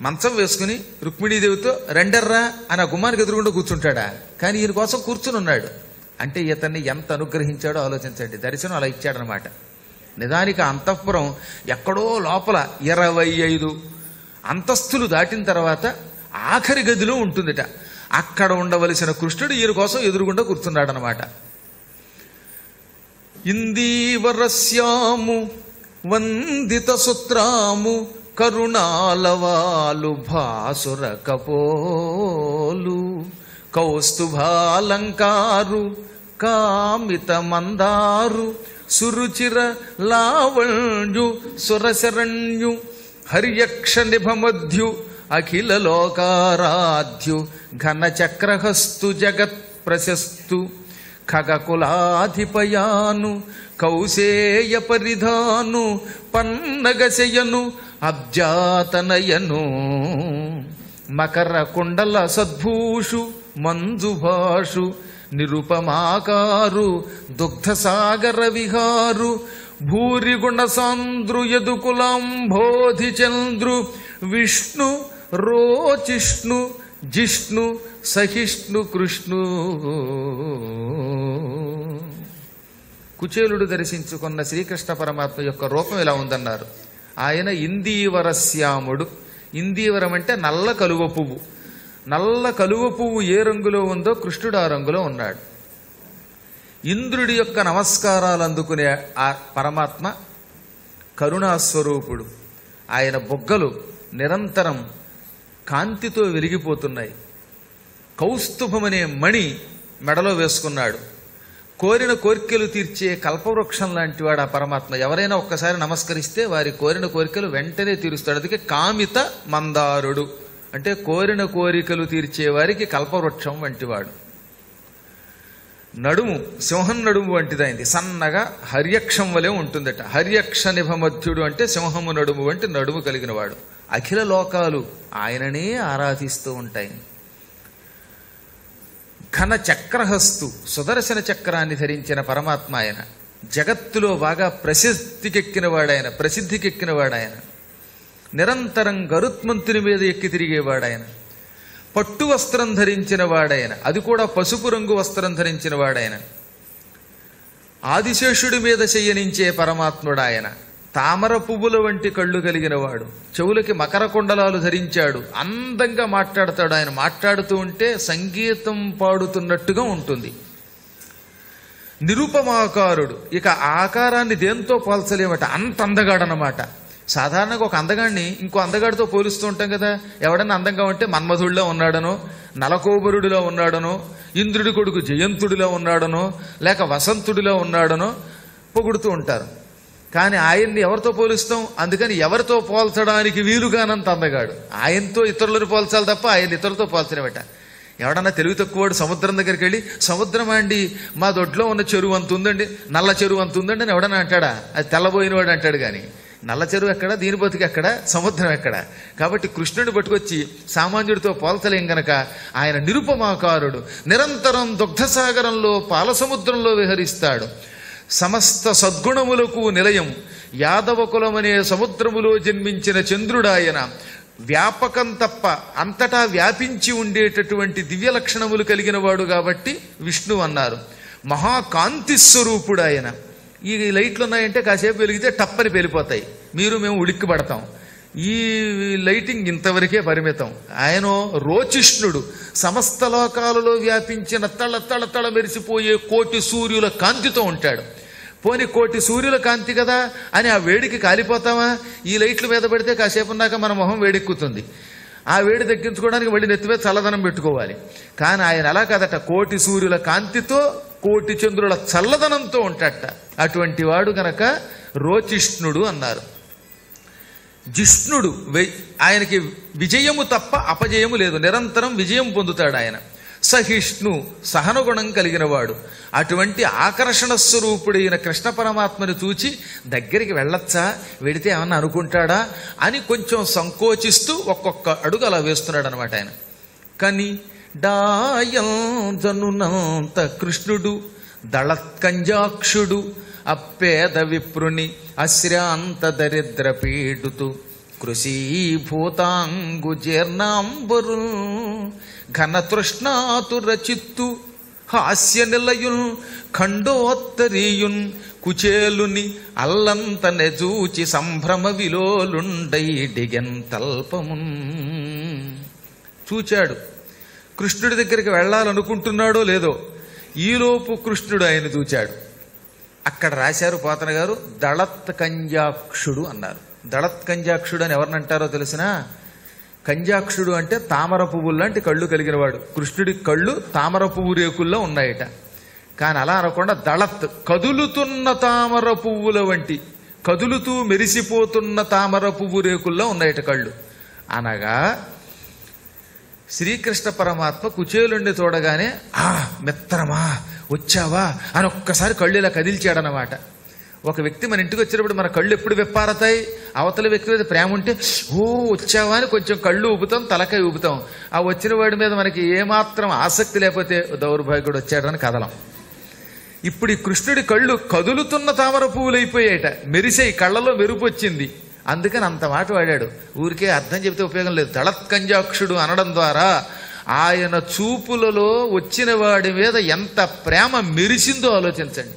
మంచం వేసుకుని రుక్మిణీదేవితో రెండర్రా అని ఆ గుమ్మానికి ఎదురుగుండా కూర్చుంటాడా కానీ ఈయన కోసం కూర్చుని ఉన్నాడు అంటే ఇతన్ని ఎంత అనుగ్రహించాడో ఆలోచించండి దర్శనం అలా ఇచ్చాడనమాట నిజానికి ఆ అంతఃపురం ఎక్కడో లోపల ఇరవై ఐదు అంతస్తులు దాటిన తర్వాత ఆఖరి గదిలో ఉంటుందిట అక్కడ ఉండవలసిన కృష్ణుడు ఈయన కోసం ఎదురుగుండా కూర్చున్నాడనమాట ఇందీవరస్యాము వందిత సుత్రాము కరుణాలవాలు భాసుర కపోలు కౌస్తుభాలంకారు కామిత మందారు సురుచిర లావణ్యు సురశరణ్యు హర్యక్ష నిభమధ్యు అఖిల లోకారాధ్యు ఘన చక్రహస్తు జగత్ ప్రశస్తు ఖగకులాధిపయాను కౌసేయ పరిధాను పన్నగశయను అబ్జాతనయను మకర కుండల సద్భూషు మంజుభాషు నిరుపమాకారు దుగ్ధసాగర విహారు భూరిగుణ సాంద్రు యదుకులాంబోధి చంద్రు విష్ణు రోచిష్ణు జిష్ణు సహిష్ణు కృష్ణు కుచేలుడు దర్శించుకున్న శ్రీకృష్ణ పరమాత్మ యొక్క రూపం ఇలా ఉందన్నారు ఆయన ఇందీవరశ్యాముడు ఇందీవరం అంటే నల్ల కలువ పువ్వు నల్ల కలువ పువ్వు ఏ రంగులో ఉందో కృష్ణుడు ఆ రంగులో ఉన్నాడు ఇంద్రుడి యొక్క నమస్కారాలు అందుకునే ఆ పరమాత్మ కరుణాస్వరూపుడు ఆయన బొగ్గలు నిరంతరం కాంతితో వెలిగిపోతున్నాయి కౌస్తుభమనే మణి మెడలో వేసుకున్నాడు కోరిన కోరికలు తీర్చే కల్పవృక్షం లాంటి వాడు ఆ పరమాత్మ ఎవరైనా ఒక్కసారి నమస్కరిస్తే వారి కోరిన కోరికలు వెంటనే తీరుస్తాడు అందుకే కామిత మందారుడు అంటే కోరిన కోరికలు తీర్చే వారికి కల్పవృక్షం వంటివాడు నడుము సింహం నడుము వంటిదైంది సన్నగా హర్యక్షం వలె ఉంటుందట హర్యక్ష నిభమధ్యుడు అంటే సింహము నడుము వంటి నడుము కలిగిన వాడు అఖిల లోకాలు ఆయననే ఆరాధిస్తూ ఉంటాయి ఘన చక్రహస్తు సుదర్శన చక్రాన్ని ధరించిన పరమాత్మ ఆయన జగత్తులో బాగా ప్రసిద్ధికెక్కిన వాడాయన ప్రసిద్ధికెక్కిన వాడాయన నిరంతరం గరుత్మంతుని మీద ఎక్కి తిరిగేవాడాయన పట్టు వస్త్రం ధరించిన వాడాయన అది కూడా పసుపు రంగు వస్త్రం ధరించిన వాడాయన ఆదిశేషుడి మీద శయనించే పరమాత్ముడాయన తామర పువ్వుల వంటి కళ్ళు కలిగిన వాడు చెవులకి మకర కుండలాలు ధరించాడు అందంగా మాట్లాడతాడు ఆయన మాట్లాడుతూ ఉంటే సంగీతం పాడుతున్నట్టుగా ఉంటుంది నిరుపమాకారుడు ఇక ఆ ఆకారాన్ని దేంతో పోల్చలేమట అంత అందగాడనమాట సాధారణంగా ఒక అందగాడిని ఇంకో అందగాడితో పోలుస్తూ ఉంటాం కదా ఎవడన్నా అందంగా ఉంటే మన్మధుడిలో ఉన్నాడనో నలకోబరుడిలో ఉన్నాడనో ఇంద్రుడి కొడుకు జయంతుడిలో ఉన్నాడనో లేక వసంతుడిలో ఉన్నాడనో పొగుడుతూ ఉంటారు కానీ ఆయన్ని ఎవరితో పోలుస్తాం అందుకని ఎవరితో పోల్చడానికి వీలుగానంత అందగాడు ఆయనతో ఇతరులను పోల్చాలి తప్ప ఆయన ఇతరులతో పోల్చలేమట ఎవడన్నా తెలివి తక్కువవాడు సముద్రం దగ్గరికి వెళ్ళి సముద్రం అండి మా దొడ్లో ఉన్న చెరువు అంత ఉందండి నల్ల చెరువు అంత ఉందండి అని ఎవడన్నా అంటాడా అది తెల్లబోయినవాడు అంటాడు కానీ నల్ల చెరువు ఎక్కడ దీని బతుకు ఎక్కడ సముద్రం ఎక్కడ కాబట్టి కృష్ణుడిని పట్టుకొచ్చి సామాన్యుడితో పోల్చలేం గనక ఆయన నిరుపమాకారుడు నిరంతరం దుగ్ధసాగరంలో పాలసముద్రంలో విహరిస్తాడు సమస్త సద్గుణములకు నిలయం యాదవ కులమనే సముద్రములో జన్మించిన చంద్రుడాయన వ్యాపకం తప్ప అంతటా వ్యాపించి ఉండేటటువంటి దివ్య లక్షణములు కలిగిన వాడు కాబట్టి విష్ణు అన్నారు మహాకాంతి స్వరూపుడాయన ఈ లైట్లు ఉన్నాయంటే కాసేపు వెలిగితే టప్పని పేలిపోతాయి మీరు మేము ఉలిక్కి పడతాం ఈ లైటింగ్ ఇంతవరకే పరిమితం ఆయన రోచిష్ణుడు సమస్త లోకాలలో వ్యాపించిన తళ తళ తళ మెరిసిపోయే కోటి సూర్యుల కాంతితో ఉంటాడు పోని కోటి సూర్యుల కాంతి కదా అని ఆ వేడికి కాలిపోతామా ఈ లైట్ల మీద పెడితే కాసేపు ఉన్నాక మన మొహం వేడెక్కుతుంది ఆ వేడి తగ్గించుకోవడానికి మళ్ళీ నెత్తి మీద చల్లదనం పెట్టుకోవాలి కానీ ఆయన అలా కదట కోటి సూర్యుల కాంతితో కోటి చంద్రుల చల్లదనంతో ఉంటాడట అటువంటి వాడు గనక రోచిష్ణుడు అన్నారు జిష్ణుడు వై- ఆయనకి విజయము తప్ప అపజయము లేదు నిరంతరం విజయం పొందుతాడు ఆయన సహిష్ణు సహనగుణం కలిగిన వాడు అటువంటి ఆకర్షణ స్వరూపుడైన కృష్ణ పరమాత్మని చూచి దగ్గరికి వెళ్ళొచ్చా వెడితే ఏమన్నా అనుకుంటాడా అని కొంచెం సంకోచిస్తూ ఒక్కొక్క అడుగు అలా వేస్తున్నాడు అనమాట ఆయన కని డాయంజనునంత కృష్ణుడు దళత్కంజాక్షుడు అప్పేద విప్రుని అశ్రాంత దరిద్ర పీడుతూ కృషీభూతాంగు జీర్ణాంబరు ఘన తృష్ణాతుర చిత్తు హాస్య నిలయున్ ఖండోత్తరీయున్ కుచేలుని అల్లంత నెజూచి సంభ్రమ విలోలుండైడిగెన్ తల్పమున్ చూచాడు కృష్ణుడి దగ్గరికి వెళ్ళాలనుకుంటున్నాడో లేదో ఈలోపు కృష్ణుడు ఆయన చూచాడు అక్కడ రాశారు పోతన గారు దళత్ కంజాక్షుడు అన్నారు దళత్ కంజాక్షుడు అని ఎవరినంటారో తెలిసినా కంజాక్షుడు అంటే తామర పువ్వులు లాంటి కళ్ళు కలిగిన వాడు కృష్ణుడి కళ్ళు తామర పువ్వు రేకుల్లో ఉన్నాయట కానీ అలా అనకుండా దళత్ కదులుతున్న తామర పువ్వుల వంటి కదులుతూ మెరిసిపోతున్న తామర పువ్వు రేకుల్లో ఉన్నాయట కళ్ళు అనగా శ్రీకృష్ణ పరమాత్మ కుచేలుండి చూడగానే ఆ మిత్రమా వచ్చావా అని ఒక్కసారి కళ్ళు ఇలా కదిల్చాడనమాట ఒక వ్యక్తి మన ఇంటికి వచ్చినప్పుడు మన కళ్ళు ఎప్పుడు విప్పారతాయి అవతల వ్యక్తి మీద ప్రేమ ఉంటే ఓ వచ్చావా అని కొంచెం కళ్ళు ఊపుతాం తలకాయ ఊపుతాం ఆ వచ్చిన వాడి మీద మనకి ఏమాత్రం ఆసక్తి లేకపోతే దౌర్భాగ్యుడు వచ్చాడని కదలం ఇప్పుడు ఈ కృష్ణుడి కళ్ళు కదులుతున్న తామర పువ్వులైపోయాయట మెరిసే కళ్ళలో మెరుపు వచ్చింది అందుకని అంత మాట వాడాడు ఊరికే అర్థం చెబితే ఉపయోగం లేదు దళత్కంజాక్షుడు అనడం ద్వారా ఆయన చూపులలో వచ్చిన వాడి మీద ఎంత ప్రేమ మెరిసిందో ఆలోచించండి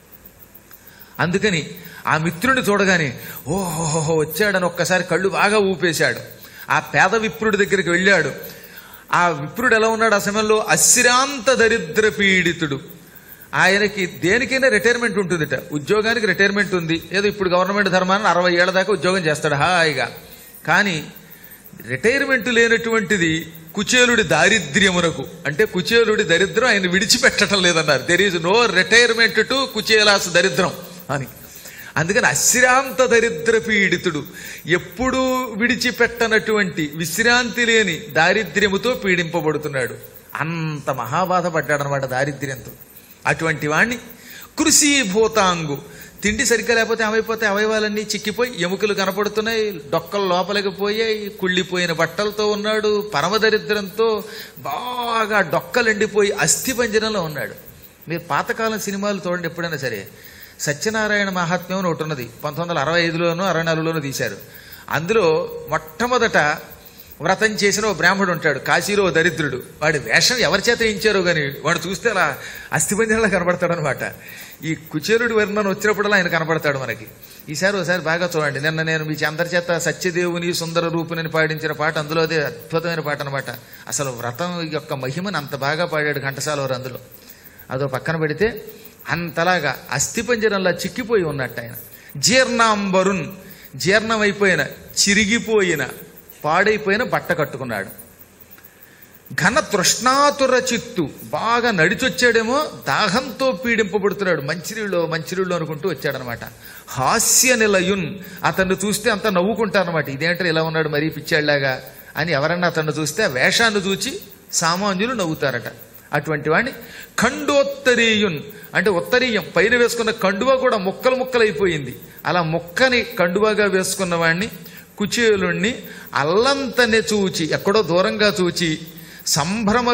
అందుకని ఆ మిత్రుడిని చూడగానే ఓహోహో వచ్చాడని ఒక్కసారి కళ్ళు బాగా ఊపేశాడు ఆ పేద విప్రుడి దగ్గరికి వెళ్ళాడు ఆ విప్రుడు ఎలా ఉన్నాడు ఆ సమయంలో అశ్రాంత దరిద్ర పీడితుడు ఆయనకి దేనికైనా రిటైర్మెంట్ ఉంటుందిట ఉద్యోగానికి రిటైర్మెంట్ ఉంది ఏదో ఇప్పుడు గవర్నమెంట్ ధర్మాన్ని అరవై ఏళ్ల దాకా ఉద్యోగం చేస్తాడు హాయిగా కానీ రిటైర్మెంట్ లేనటువంటిది కుచేలుడి దారిద్ర్యమునకు అంటే కుచేలుడి దరిద్రం ఆయన విడిచిపెట్టడం లేదన్నారు there is no retirement to Kuchela's దరిద్రం అని అందుకని అశ్రాంత దరిద్ర పీడితుడు ఎప్పుడూ విడిచిపెట్టనటువంటి విశ్రాంతి లేని దారిద్ర్యముతో పీడింపబడుతున్నాడు అంత మహాబాధ పడ్డాడనమాట దారిద్ర్యంతో అటువంటి వాణ్ణి కృషీభూతాంగు తిండి సరిగ్గా లేకపోతే ఏమైపోతే అవయవాలన్నీ చిక్కిపోయి ఎముకలు కనపడుతున్నాయి డొక్కలు లోపలికి పోయాయి కుళ్ళిపోయిన బట్టలతో ఉన్నాడు పరమదరిద్రంతో బాగా డొక్కలు ఎండిపోయి అస్థి పంజరంలో ఉన్నాడు మీరు పాతకాలం సినిమాలు చూడండి ఎప్పుడైనా సరే సత్యనారాయణ మహాత్మ్యం అని ఒకటి ఉన్నది పంతొమ్మిది వందల అరవై ఐదులోనూ అరవై నాలుగులోనూ తీశారు అందులో మొట్టమొదట వ్రతం చేసిన ఓ బ్రాహ్మడు ఉంటాడు కాశీలో ఓ దరిద్రుడు వాడి వేషం ఎవరి చేత ఇచ్చారో గాని వాడు చూస్తే అలా అస్థిపంజరంలా కనబడతాడు అనమాట ఈ కుచేరుడి వర్ణన వచ్చినప్పుడల్లా ఆయన కనబడతాడు మనకి ఈసారి ఒకసారి బాగా చూడండి నిన్న నేను మీ అందరి చేత సత్యదేవుని సుందర రూపుని పాడించిన పాట అందులో అదే అద్భుతమైన పాట అనమాట అసలు వ్రతం యొక్క మహిమను అంత బాగా పాడాడు ఘంటసాలవారు అందులో అదో పక్కన పెడితే అంతలాగా అస్థిపంజరంలా చిక్కిపోయి ఉన్నట్టు ఆయన జీర్ణాంబరున్ జీర్ణమైపోయిన చిరిగిపోయిన పాడైపోయిన బట్ట కట్టుకున్నాడు ఘన తృష్ణాతుర చిత్తు బాగా నడిచొచ్చాడేమో దాహంతో పీడింపబడుతున్నాడు మంచినీళ్ళు మంచినీళ్ళు అనుకుంటూ వచ్చాడనమాట హాస్య నిలయున్ అతన్ని చూస్తే అంత నవ్వుకుంటారనమాట ఇదేంటారు ఇలా ఉన్నాడు మరీ పిచ్చాళ్లాగా అని ఎవరన్నా అతన్ని చూస్తే ఆ వేషాన్ని చూచి సామాన్యులు నవ్వుతారట అటువంటి వాడిని ఖండోత్తరీయున్ అంటే ఉత్తరీయం పైన వేసుకున్న కండువ కూడా ముక్కలు ముక్కలైపోయింది అలా ముక్కని కండువగా వేసుకున్న వాడిని కుచేలుణ్ణి అల్లంతనే చూచి ఎక్కడో దూరంగా చూచి సంభ్రమ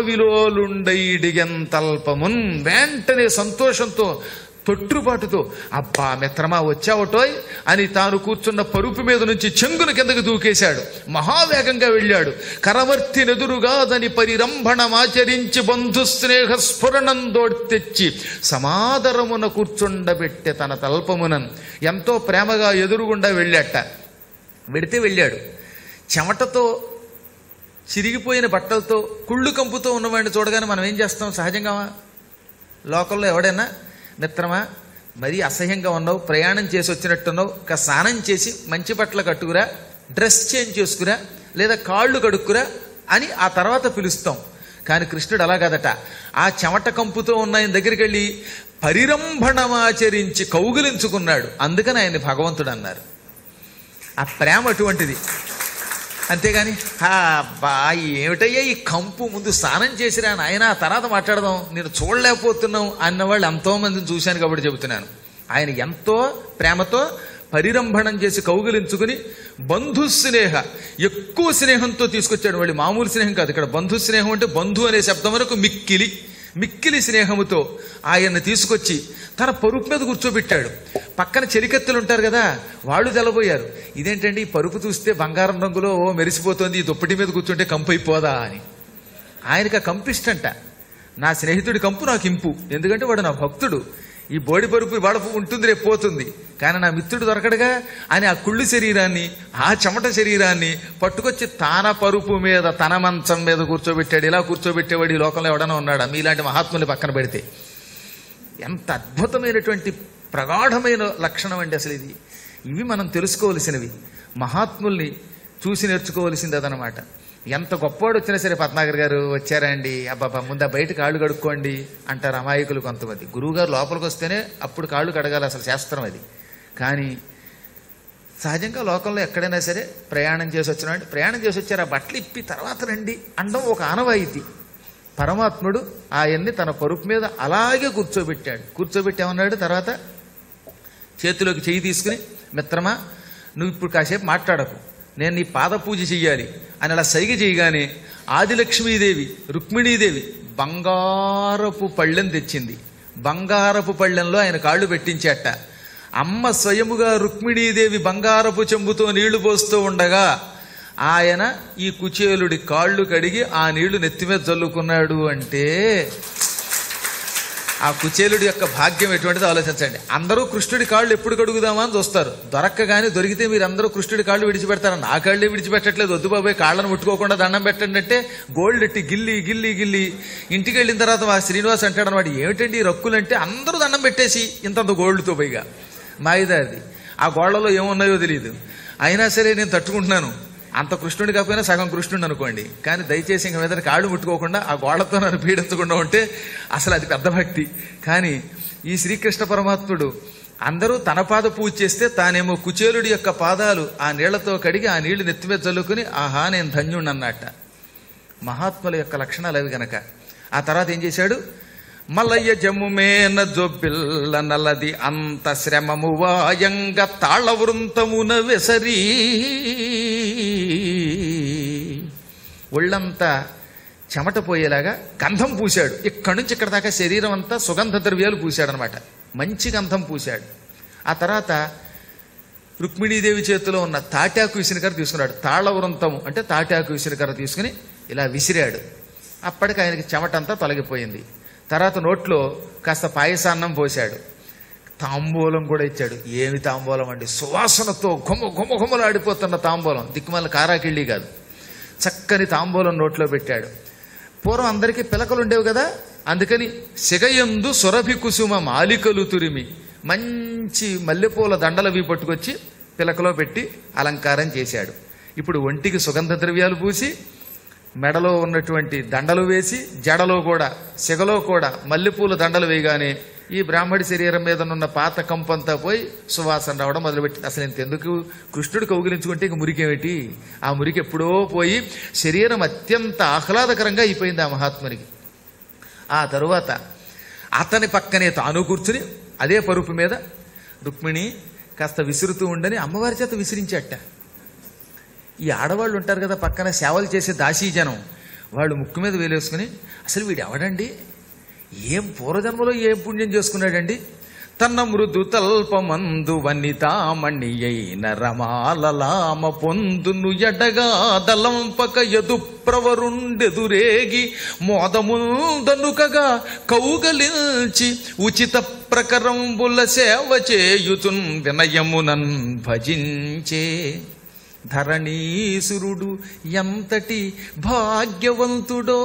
విలోలుండైడిగెంతల్పమున్ వెంటనే సంతోషంతో తొట్టుపాటుతో అబ్బా మిత్రమా వచ్చావటోయ్ అని తాను కూర్చున్న పరుపు మీద నుంచి చెంగున కిందకు దూకేశాడు మహావేగంగా వెళ్ళాడు కరవర్తి నెదురుగాదని పరిరంభణమాచరించి బంధు స్నేహ స్ఫురణందోడ్తెచ్చి సమాదరమున కూర్చుండబెట్టె తన తల్పమునన్ ఎంతో ప్రేమగా ఎదురుగుండా వెళ్ళాట వెడితే వెళ్ళాడు చెమటతో చిరిగిపోయిన బట్టలతో కుళ్ళు కంపుతో ఉన్నవాడిని చూడగానే మనం ఏం చేస్తాం సహజంగా లోకల్లో ఎవడైనా మిత్రమా మరీ అసహ్యంగా ఉన్నావు ప్రయాణం చేసి వచ్చినట్టున్నావు ఒక స్నానం చేసి మంచి బట్టలు కట్టుకురా డ్రెస్ చేంజ్ చేసుకురా లేదా కాళ్ళు కడుక్కురా అని ఆ తర్వాత పిలుస్తాం కానీ కృష్ణుడు అలా కదట ఆ చెమట కంపుతో ఉన్న ఆయన దగ్గరికి వెళ్ళి పరిరంభణమాచరించి కౌగిలించుకున్నాడు అందుకని ఆయన భగవంతుడు అన్నారు ఆ ప్రేమ అటువంటిది అంతేగాని "హా, అబ్బా ఏమిటయ్యా ఈ కంపు ముందు స్నానం చేసిరా నాయన ఆ తర్వాత మాట్లాడదాం నేను చూడలేకపోతున్నాం అన్న వాళ్ళు ఎంతో మందిని చూశాను కాబట్టి చెబుతున్నాను ఆయన ఎంతో ప్రేమతో పరిరంభణం చేసి కౌగిలించుకుని బంధు స్నేహ ఎక్కువ స్నేహంతో తీసుకొచ్చాడు వాళ్ళు మామూలు స్నేహం కాదు ఇక్కడ బంధు స్నేహం అంటే బంధు అనే శబ్దం వరకు మిక్కిలి మిక్కిలి స్నేహముతో ఆయన్ని తీసుకొచ్చి తన పరుపు మీద కూర్చోబెట్టాడు పక్కన చెలికత్తెలు ఉంటారు కదా వాళ్ళు తెల్లబోయారు ఇదేంటండి ఈ పరుపు చూస్తే బంగారం రంగులో ఓ మెరిసిపోతుంది ఈ దుప్పటి మీద కూర్చుంటే కంపు అయిపోదా అని ఆయనకి ఆ కంపు ఇష్టంట నా స్నేహితుడి కంపు నాకు ఇంపు ఎందుకంటే వాడు నా భక్తుడు ఈ బోడి పరుపు ఇవాళ ఉంటుంది రేపు పోతుంది కానీ నా మిత్రుడు దొరకడుగా అని ఆ కుళ్ళు శరీరాన్ని ఆ చెమట శరీరాన్ని పట్టుకొచ్చి తాన పరుపు మీద తన మంచం మీద కూర్చోబెట్టాడు ఇలా కూర్చోబెట్టేవాడు ఈ లోకంలో ఎవడన్నా ఉన్నాడా మీలాంటి మహాత్ముని పక్కన పెడితే ఎంత అద్భుతమైనటువంటి ప్రగాఢమైన లక్షణం అండి అసలు ఇది ఇవి మనం తెలుసుకోవలసినవి మహాత్ముల్ని చూసి నేర్చుకోవలసింది అదనమాట ఎంత గొప్పవాడు వచ్చినా సరే పద్మాగర్ గారు వచ్చారా అండి అబ్బాబా ముందు ఆ బయట కాళ్ళు కడుక్కోండి అంటారు అమాయకులు కొంతమంది గురువుగారు లోపలికి వస్తేనే అప్పుడు కాళ్ళు కడగాలి అసలు శాస్త్రం అది కానీ సహజంగా లోకంలో ఎక్కడైనా సరే ప్రయాణం చేసి వచ్చిన ప్రయాణం చేసి వచ్చారు ఆ బట్టలు ఇప్పి తర్వాత రండి అనడం ఒక ఆనవాయితీ పరమాత్ముడు ఆయన్ని తన పరుపు మీద అలాగే కూర్చోబెట్టాడు కూర్చోబెట్టి ఏమన్నాడు తర్వాత చేతిలోకి చెయ్యి తీసుకుని మిత్రమా నువ్వు ఇప్పుడు కాసేపు మాట్లాడకు నేను నీ పాద పూజ చెయ్యాలి అని అలా సైగ చేయగానే ఆదిలక్ష్మీదేవి రుక్మిణీదేవి బంగారపు పళ్ళెం తెచ్చింది బంగారపు పళ్ళెంలో ఆయన కాళ్ళు పెట్టించేట అమ్మ స్వయముగా రుక్మిణీదేవి బంగారపు చెంబుతో నీళ్లు పోస్తూ ఉండగా ఆయన ఈ కుచేలుడి కాళ్ళు కడిగి ఆ నీళ్లు నెత్తిమీద చల్లుకున్నాడు అంటే ఆ కుచేలుడి యొక్క భాగ్యం ఎటువంటిదో ఆలోచించండి అందరూ కృష్ణుడి కాళ్ళు ఎప్పుడు కడుగుదామా అని చూస్తారు దొరక్కగానే దొరికితే మీరు అందరూ కృష్ణుడి కాళ్ళు విడిచిపెడతారు నా కాళ్ళే విడిచిపెట్టట్లేదు వద్దు బాబాయ్ కాళ్ళను ముట్టుకోకుండా దండం పెట్టండి అంటే గోల్డ్ ఎట్టి గిల్లి గిల్లి గిల్లి ఇంటికి వెళ్ళిన తర్వాత మా శ్రీనివాస్ అంటాడు అనమాట ఏమిటండి ఈ రక్కులంటే అందరూ దండం పెట్టేసి ఇంతంత గోల్డ్తో పైగా మాయిదారిది ఆ గోళ్లలో ఏమున్నాయో తెలియదు అయినా సరే నేను తట్టుకుంటున్నాను అంత కృష్ణుడి కాకపోయినా సగం కృష్ణుడు అనుకోండి కానీ దయచేసి ఇంక మీద కాళ్ళు ముట్టుకోకుండా ఆ గోడతో నన్ను పీడించకుండా ఉంటే అసలు అది పెద్ద భక్తి కానీ ఈ శ్రీకృష్ణ పరమాత్ముడు అందరూ తన పాద పూజ చేస్తే తానేమో కుచేలుడి యొక్క పాదాలు ఆ నీళ్లతో కడిగి ఆ నీళ్లు నెత్తిమీద చల్లుకుని ఆహా నేను ధన్యుణ్ణి అన్నట్ట మహాత్ముల యొక్క లక్షణాలు అవి గనక ఆ తర్వాత ఏం చేశాడు మలయ జముమేన జొబ్బిల్ల నలది అంత శ్రమము వాయంగ తాళ వృంతమున వెసరి ఒళ్ళంతా చెమట పోయేలాగా గంధం పూశాడు ఇక్కడి నుంచి ఇక్కడ దాకా శరీరం అంతా సుగంధ ద్రవ్యాలు పూశాడనమాట మంచి గంధం పూశాడు ఆ తర్వాత రుక్మిణీదేవి చేతిలో ఉన్న తాటాకు విసినకర తీసుకున్నాడు తాళ వృంతము అంటే తాటాకు విసినకర తీసుకుని ఇలా విసిరాడు అప్పటికి ఆయనకి చెమటంతా తొలగిపోయింది తర్వాత నోట్లో కాస్త పాయసాన్నం పోశాడు తాంబూలం కూడా ఇచ్చాడు ఏమి తాంబూలం అండి సువాసనతో గుమ గుమ గుమలాడిపోతున్న తాంబూలం దిక్కుమల్ల కారాకిళ్ళి కాదు చక్కని తాంబూలం నోట్లో పెట్టాడు పూర్వం అందరికీ పిలకలు ఉండేవి కదా అందుకని సిగయందు సురభి కుసుమ మాలికలు తురిమి మంచి మల్లెపూల దండలవి పట్టుకొచ్చి పిలకలో పెట్టి అలంకారం చేశాడు ఇప్పుడు ఒంటికి సుగంధ ద్రవ్యాలు పూసి మెడలో ఉన్నటువంటి దండలు వేసి జడలో కూడా సిగలో కూడా మల్లెపూల దండలు వేయగానే ఈ బ్రాహ్మడి శరీరం మీద ఉన్న పాత కంపంతా పోయి సువాసన రావడం మొదలుపెట్టింది అసలు ఇంతెందుకు కృష్ణుడు కౌగిలించుకుంటే ఇంక మురికేమిటి ఆ మురికి ఎప్పుడో పోయి శరీరం అత్యంత ఆహ్లాదకరంగా అయిపోయింది ఆ మహాత్మునికి ఆ తరువాత అతని పక్కనే తాను కూర్చుని అదే పరుపు మీద రుక్మిణి కాస్త విసురుతూ ఉండని అమ్మవారి చేత విసిరించట ఈ ఆడవాళ్ళు ఉంటారు కదా పక్కన సేవలు చేసే దాసీజనం వాళ్ళు ముక్కు మీద వేలేసుకుని అసలు వీడు ఎవడండి ఏం పూర్వజన్మలో ఏం పుణ్యం చేసుకున్నాడండి తన మృదు తల్పమందు వనితామణి అయిన రమాలలామ పొందును ఎడగా దలంపక ఎదు ప్రవరుండెదురేగి మోదముందనుకగా కౌగలించి ఉచిత ప్రకరంబుల సేవ చేయుచున్ వినయమునన్ భజించే ధరణీసురుడు ఎంతటి భాగ్యవంతుడో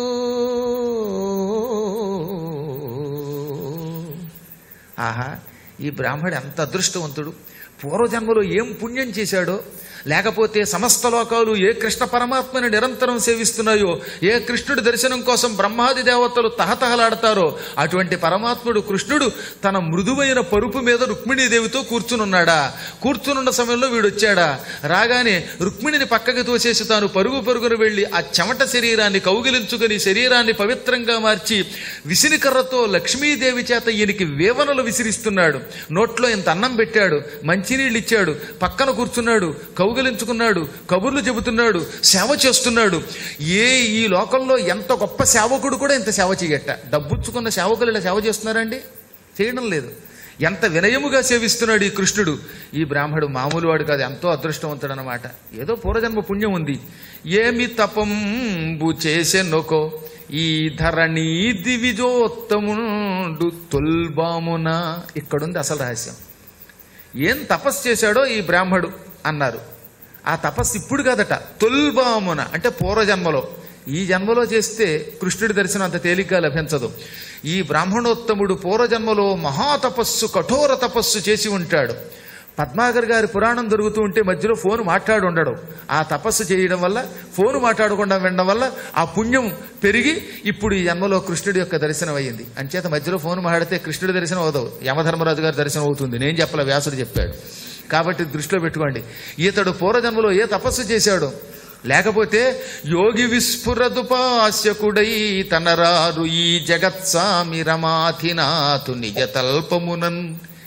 ఆహా ఈ బ్రాహ్మడు ఎంత అదృష్టవంతుడు పూర్వజన్మలో ఏం పుణ్యం చేశాడో లేకపోతే సమస్త లోకాలు ఏ కృష్ణ పరమాత్మని నిరంతరం సేవిస్తున్నాయో ఏ కృష్ణుడి దర్శనం కోసం బ్రహ్మాది దేవతలు తహతహలాడతారో అటువంటి పరమాత్ముడు కృష్ణుడు తన మృదువైన పరుపు మీద రుక్మిణీదేవితో కూర్చునున్నాడా కూర్చునున్న సమయంలో వీడు వచ్చాడా రాగానే రుక్మిణిని పక్కకి తోసేసి తాను పరుగు పరుగును వెళ్లి ఆ చెమట శరీరాన్ని కౌగిలించుకుని శరీరాన్ని పవిత్రంగా మార్చి విసినికర్రతో లక్ష్మీదేవి చేత ఈయనకి వేవనలు విసిరిస్తున్నాడు నోట్లో ఇంత అన్నం పెట్టాడు మంచినీళ్ళు ఇచ్చాడు పక్కన కూర్చున్నాడు కౌగిలించుకున్నాడు కబుర్లు చెబుతున్నాడు సేవ చేస్తున్నాడు ఏ ఈ లోకంలో ఎంత గొప్ప సేవకుడు కూడా ఇంత సేవ చేయట డబ్బుచ్చుకున్న సేవకులు ఇలా సేవ చేస్తున్నారండి చేయడం లేదు ఎంత వినయముగా సేవిస్తున్నాడు ఈ కృష్ణుడు ఈ బ్రాహ్మడు మామూలు వాడు కాదు ఎంతో అదృష్టవంతుడు అనమాట ఏదో పూర్వజన్మ పుణ్యం ఉంది ఏమి తపంబు చేసెనొకో ఈ ధరణి దివిజోత్తముండు తొల్బామున ఇక్కడుంది అసలు రహస్యం ఏం తపస్సు చేశాడో ఈ బ్రాహ్మడు అన్నారు ఆ తపస్సు ఇప్పుడు కాదట తొల్బామున అంటే పూర్వజన్మలో ఈ జన్మలో చేస్తే కృష్ణుడి దర్శనం అంత తేలిగ్గా లభించదు ఈ బ్రాహ్మణోత్తముడు పూర్వజన్మలో మహాతపస్సు కఠోర తపస్సు చేసి ఉంటాడు పద్మాకర్ గారి పురాణం దొరుకుతూ ఉంటే మధ్యలో ఫోన్ మాట్లాడి ఉండడు ఆ తపస్సు చేయడం వల్ల ఫోన్ మాట్లాడకుండా వినడం వల్ల ఆ పుణ్యం పెరిగి ఇప్పుడు ఈ జన్మలో కృష్ణుడి యొక్క దర్శనం అయ్యింది అంచేత మధ్యలో ఫోన్ మాట్లాడితే కృష్ణుడి దర్శనం అవుతావు యమధర్మరాజు గారి దర్శనం అవుతుంది నేను చెప్పలే వ్యాసుడు చెప్పాడు కాబట్టి దృష్టిలో పెట్టుకోండి ఇతడు పూర్వజన్మలో ఏ తపస్సు చేశాడు లేకపోతే యోగి విస్ఫురదుపాస్యకుడై తనరారు ఈ జగత్సామి రమాధినాథు నిజ తల్పమునన్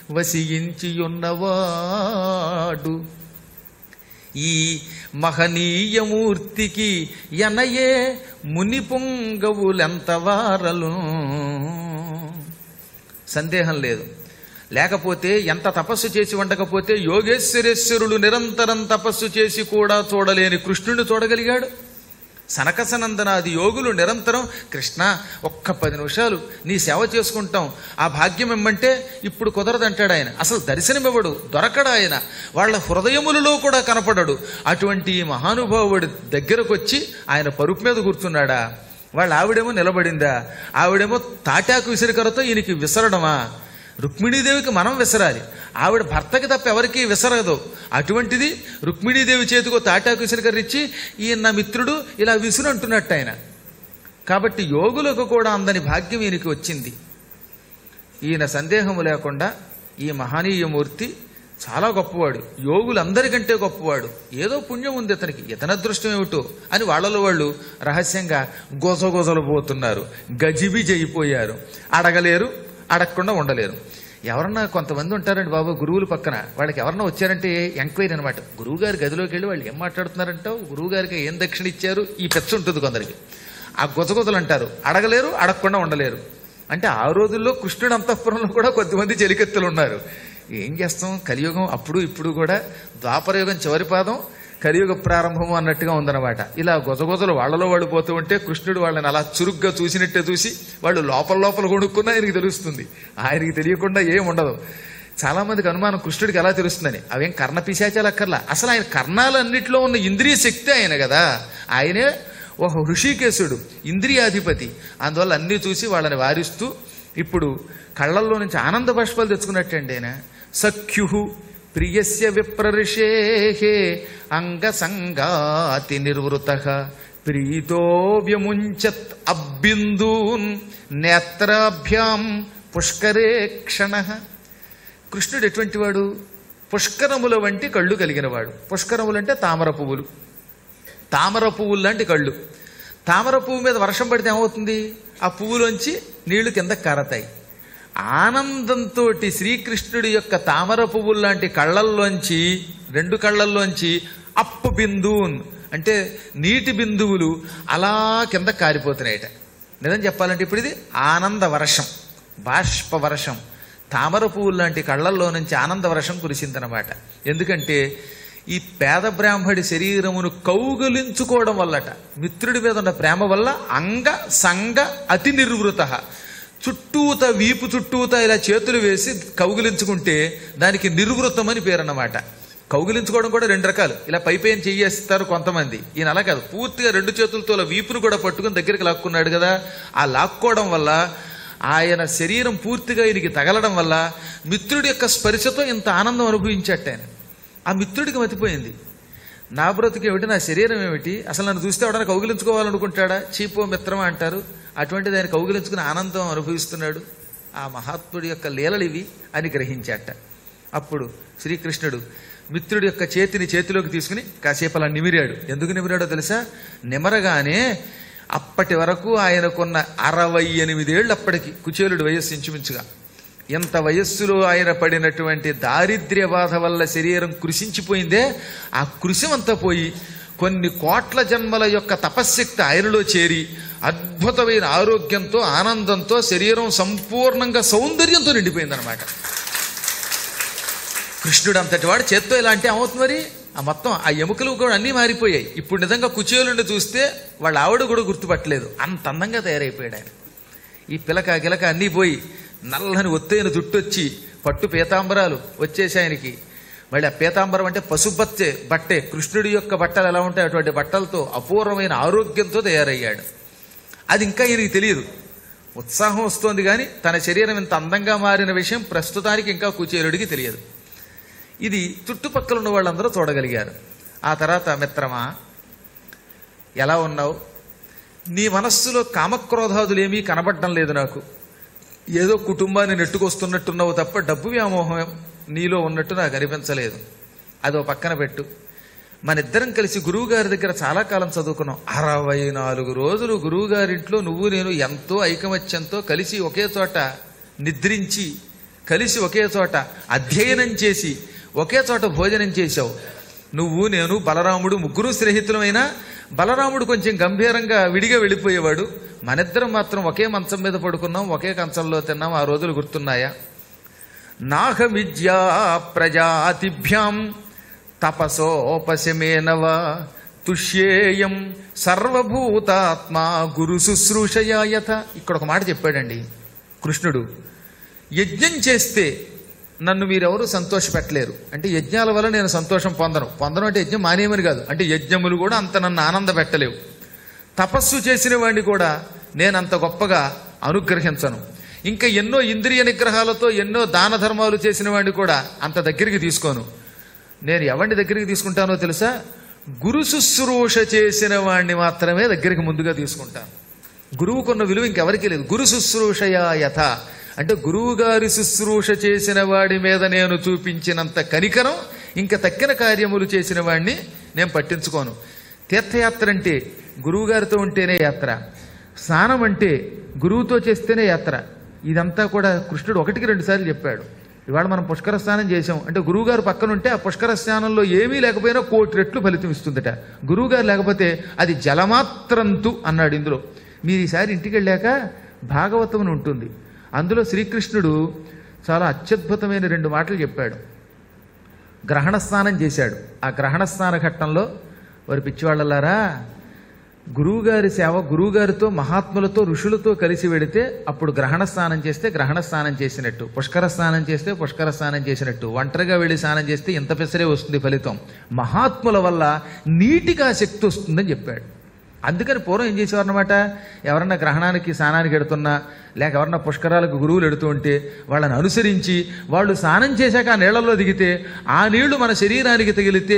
వసియించియున్నవాడు ఈ మహనీయమూర్తికి ఎనయే ముని పొంగవులెంత వారలు సందేహం లేదు లేకపోతే ఎంత తపస్సు చేసి ఉండకపోతే యోగేశ్వరేశ్వరుడు నిరంతరం తపస్సు చేసి కూడా చూడలేని కృష్ణుడిని చూడగలిగాడు సనకసనందనాది యోగులు నిరంతరం కృష్ణ ఒక్క పది నిమిషాలు నీ సేవ చేసుకుంటాం ఆ భాగ్యం ఇమ్మంటే ఇప్పుడు కుదరదంటాడు ఆయన అసలు దర్శనమివ్వడు దొరకడు ఆయన వాళ్ళ హృదయములలో కూడా కనపడడు అటువంటి ఈ మహానుభావుడి దగ్గరకు వచ్చి ఆయన పరుపు మీద కూర్చున్నాడా వాళ్ళ ఆవిడేమో నిలబడిందా ఆవిడేమో తాటాకు విసిరికరతో ఈయనకి విసరడమా రుక్మిణీదేవికి మనం విసరాలి ఆవిడ భర్తకి తప్ప ఎవరికీ విసరదు అటువంటిది రుక్మిణీదేవి చేతికో తాటాకు విసిరికర్రిచ్చి ఈయన నా మిత్రుడు ఇలా విసురు అంటున్నట్టు ఆయన కాబట్టి యోగులకు కూడా అందని భాగ్యం ఈయనకి వచ్చింది ఈయన సందేహము లేకుండా ఈ మహనీయమూర్తి చాలా గొప్పవాడు యోగులందరికంటే గొప్పవాడు ఏదో పుణ్యం ఉంది ఇతనికి ఇతని అదృష్టం ఏమిటో అని వాళ్ళలో వాళ్ళు రహస్యంగా గొజగొజలు పోతున్నారు గజిబిజి అయిపోయారు అడగలేరు అడగకుండా ఉండలేరు ఎవరన్నా కొంతమంది ఉంటారండి బాబు గురువుల పక్కన వాళ్ళకి ఎవరన్నా వచ్చారంటే ఎంక్వైరీ అనమాట గురువు గారి గదిలోకి వెళ్ళి వాళ్ళు ఏం మాట్లాడుతున్నారంటావు గురువు గారికి ఏం దక్షిణ ఇచ్చారు ఈ పెచ్చ ఉంటుంది కొందరికి ఆ గుజగుజలు అంటారు అడగలేరు అడగకుండా ఉండలేరు అంటే ఆ రోజుల్లో కృష్ణుడు అంతఃపురంలో కూడా కొద్దిమంది చెలికెత్తులు ఉన్నారు ఏం చేస్తాం కలియుగం అప్పుడు ఇప్పుడు కూడా ద్వాపరయుగం చివరి పాదం కలియుగ ప్రారంభం అన్నట్టుగా ఉందన్నమాట ఇలా గొజగొజలు వాళ్ళలో వాళ్ళు పోతూ ఉంటే కృష్ణుడు వాళ్ళని అలా చురుగ్గా చూసినట్టే చూసి వాళ్ళు లోపల లోపల కొనుక్కున్నా ఆయనకి తెలుస్తుంది ఆయనకి తెలియకుండా ఏం ఉండదు చాలా మందికి అనుమానం కృష్ణుడికి ఎలా తెలుస్తుందని అవేం కర్ణ పిశాచాలు అక్కర్లా అసలు ఆయన కర్ణాలన్నింటిలో ఉన్న ఇంద్రియ శక్తి ఆయన కదా ఆయనే ఒక హృషికేశుడు ఇంద్రియాధిపతి అందువల్ల అన్నీ చూసి వాళ్ళని వారిస్తూ ఇప్పుడు కళ్ళల్లో నుంచి ఆనంద బాష్పాలు తెచ్చుకున్నట్టండి ఆయన సఖ్యు ప్రియస్య విప్రఋషే అంగసంగాతి నిర్వృత ప్రీతో వ్యముంచత్ అబ్బిందూన్ నేత్రాభ్యాం పుష్కరే క్షణ కృష్ణుడు ఎటువంటి వాడు పుష్కరముల వంటి కళ్ళు కలిగినవాడు పుష్కరములంటే తామర పువ్వులు తామర పువ్వులు లాంటి కళ్ళు తామర పువ్వు మీద వర్షం పడితే ఏమవుతుంది ఆ పువ్వులోంచి నీళ్లు కింద కారతాయి ఆనందంతో శ్రీకృష్ణుడి యొక్క తామర పువ్వులు లాంటి కళ్ళల్లోంచి రెండు కళ్ళల్లోంచి అప్పు బిందువున్ అంటే నీటి బిందువులు అలా కింద కారిపోతున్నాయట నిజం చెప్పాలంటే ఇప్పుడు ఇది ఆనంద వర్షం బాష్ప వర్షం తామర పువ్వులు లాంటి కళ్ళల్లో నుంచి ఆనంద వర్షం కురిసిందనమాట ఎందుకంటే ఈ పేద బ్రాహ్మడి శరీరమును కౌగలించుకోవడం వల్లట మిత్రుడి మీద ఉన్న ప్రేమ వల్ల అంగ సంగ అతి నిర్వృత చుట్టూత వీపు చుట్టూత ఇలా చేతులు వేసి కౌగిలించుకుంటే దానికి నిర్వృతం అని పేరు అన్నమాట కౌగిలించుకోవడం కూడా రెండు రకాలు ఇలా పై పైన చెయ్యేస్తారు కొంతమంది ఈయన అలా కాదు పూర్తిగా రెండు చేతులతో ఇలా వీపును కూడా పట్టుకుని దగ్గరికి లాక్కున్నాడు కదా ఆ లాక్కోవడం వల్ల ఆయన శరీరం పూర్తిగా ఈయనకి తగలడం వల్ల మిత్రుడి యొక్క స్పర్శతో ఇంత ఆనందం అనుభవించట ఆయన ఆ మిత్రుడికి మతిపోయింది నా బ్రతుకు ఏమిటి నా శరీరం ఏమిటి అసలు నన్ను చూస్తే ఎవడన్నా కౌగిలించుకోవాలనుకుంటాడా చీపో మిత్రమా అంటారు అటువంటిది ఆయన కౌగిలించుకుని ఆనందం అనుభవిస్తున్నాడు ఆ మహాత్ముడి యొక్క లీలలు ఇవి అని గ్రహించాట అప్పుడు శ్రీకృష్ణుడు మిత్రుడి యొక్క చేతిని చేతిలోకి తీసుకుని కాసేపు అలా నిమిరాడు ఎందుకు నిమిరాడో తెలుసా నిమరగానే అప్పటి వరకు ఆయనకున్న అరవై ఎనిమిదేళ్ళు అప్పటికి కుచేలుడి వయస్సు ఇంచుమించుగా ఎంత వయస్సులో ఆయన పడినటువంటి దారిద్ర్య బాధ వల్ల శరీరం కృషించిపోయిందే ఆ కృషిమంతా పోయి కొన్ని కోట్ల జన్మల యొక్క తపశ్శక్తి ఆయనలో చేరి అద్భుతమైన ఆరోగ్యంతో ఆనందంతో శరీరం సంపూర్ణంగా సౌందర్యంతో నిండిపోయిందనమాట కృష్ణుడు అంతటి వాడు చేత్తో ఇలా అంటే ఏమవుతుంది మరి ఆ మొత్తం ఆ ఎముకలు కూడా అన్నీ మారిపోయాయి ఇప్పుడు నిజంగా కుచేలుండి చూస్తే వాళ్ళ ఆవిడ కూడా గుర్తుపట్టలేదు అంత అందంగా తయారైపోయాడు ఆయన ఈ పిలక గిలక అన్నీ పోయి నల్లని ఒత్తైన జుట్టు వచ్చి పట్టు పీతాంబరాలు వచ్చేసి ఆయనకి మళ్ళీ ఆ పీతాంబరం అంటే పశుబత్తే బట్టే కృష్ణుడి యొక్క బట్టలు ఎలా ఉంటాయి అటువంటి బట్టలతో అపూర్వమైన ఆరోగ్యంతో తయారయ్యాడు అది ఇంకా ఈయనకి తెలియదు ఉత్సాహం వస్తోంది కానీ తన శరీరం ఇంత అందంగా మారిన విషయం ప్రస్తుతానికి ఇంకా కుచేలుడికి తెలియదు ఇది చుట్టుపక్కల ఉన్న వాళ్ళందరూ చూడగలిగారు ఆ తర్వాత మిత్రమా ఎలా ఉన్నావు నీ మనస్సులో కామక్రోధాదులు ఏమీ కనబడడం లేదు నాకు ఏదో కుటుంబాన్ని నెట్టుకొస్తున్నట్టున్నావు తప్ప డబ్బు వ్యామోహం నీలో ఉన్నట్టు నాకు అనిపించలేదు అదో పక్కన పెట్టు మన ఇద్దరం కలిసి గురువుగారి దగ్గర చాలా కాలం చదువుకున్నాం అరవై నాలుగు రోజులు గురువుగారింట్లో నువ్వు నేను ఎంతో ఐకమత్యంతో కలిసి ఒకే చోట నిద్రించి కలిసి ఒకే చోట అధ్యయనం చేసి ఒకే చోట భోజనం చేశావు నువ్వు నేను బలరాముడు ముగ్గురు స్నేహితులమైనా బలరాముడు కొంచెం గంభీరంగా విడిగా వెళ్ళిపోయేవాడు మనిద్దరం మాత్రం ఒకే మంచం మీద పడుకున్నాం ఒకే కంచంలో తిన్నాం ఆ రోజులు గుర్తున్నాయా నాహమిద్యా ప్రజాతిభ్యాం తపసోపశమేనవ తుష్యేయం సర్వభూతాత్మా గురు శుశ్రూషయాయత ఇక్కడ ఒక మాట చెప్పాడండి కృష్ణుడు యజ్ఞం చేస్తే నన్ను మీరెవరూ సంతోషపెట్టలేరు అంటే యజ్ఞాల వల్ల నేను సంతోషం పొందను పొందను అంటే యజ్ఞం మానేయమని కాదు అంటే యజ్ఞములు కూడా అంత నన్ను ఆనంద పెట్టలేవు తపస్సు చేసిన వాడిని కూడా నేను అంత గొప్పగా అనుగ్రహించను ఇంకా ఎన్నో ఇంద్రియ నిగ్రహాలతో ఎన్నో దాన ధర్మాలు చేసిన వాడిని కూడా అంత దగ్గరికి తీసుకోను నేను ఎవరిని దగ్గరికి తీసుకుంటానో తెలుసా గురు శుశ్రూష చేసిన వాడిని మాత్రమే దగ్గరికి ముందుగా తీసుకుంటాను గురువుకున్న విలువ ఇంకెవరికి లేదు గురు శుశ్రూషయా యథ అంటే గురువు గారి శుశ్రూష చేసిన వాడి మీద నేను చూపించినంత కనికరం ఇంకా తక్కిన కార్యములు చేసిన వాడిని నేను పట్టించుకోను తీర్థయాత్ర అంటే గురువు గారితో ఉంటేనే యాత్ర స్నానం అంటే గురువుతో చేస్తేనే యాత్ర ఇదంతా కూడా కృష్ణుడు ఒకటికి రెండు సార్లు చెప్పాడు ఇవాళ మనం పుష్కర స్నానం చేసాం అంటే గురువుగారు పక్కన ఉంటే ఆ పుష్కర స్నానంలో ఏమీ లేకపోయినా కోటి రెట్లు ఫలితం ఇస్తుందట గురువుగారు లేకపోతే అది జలమాత్రంతు అన్నాడు ఇందులో మీరు ఈసారి ఇంటికి వెళ్ళాక భాగవతం అని ఉంటుంది అందులో శ్రీకృష్ణుడు చాలా అత్యద్భుతమైన రెండు మాటలు చెప్పాడు గ్రహణ స్నానం చేశాడు ఆ గ్రహణ స్నాన ఘట్టంలో వారి పిచ్చివాళ్ళలారా గురువుగారి సేవ గురువుగారితో మహాత్ములతో ఋషులతో కలిసి వెడితే అప్పుడు గ్రహణ స్నానం చేస్తే గ్రహణ స్నానం చేసినట్టు పుష్కర స్నానం చేస్తే పుష్కర స్నానం చేసినట్టు ఒంటరిగా వెళ్ళి స్నానం చేస్తే ఇంత పెసరే వస్తుంది ఫలితం మహాత్ముల వల్ల నీటికి ఆ శక్తి వస్తుందని చెప్పాడు అందుకని పూర్వం ఏం చేసేవారు అనమాట ఎవరన్నా గ్రహణానికి స్నానానికి ఎడుతున్నా లేక ఎవరన్నా పుష్కరాలకు గురువులు ఎడుతూ ఉంటే వాళ్ళని అనుసరించి వాళ్ళు స్నానం చేశాక ఆ నీళ్లలో దిగితే ఆ నీళ్లు మన శరీరానికి తగిలితే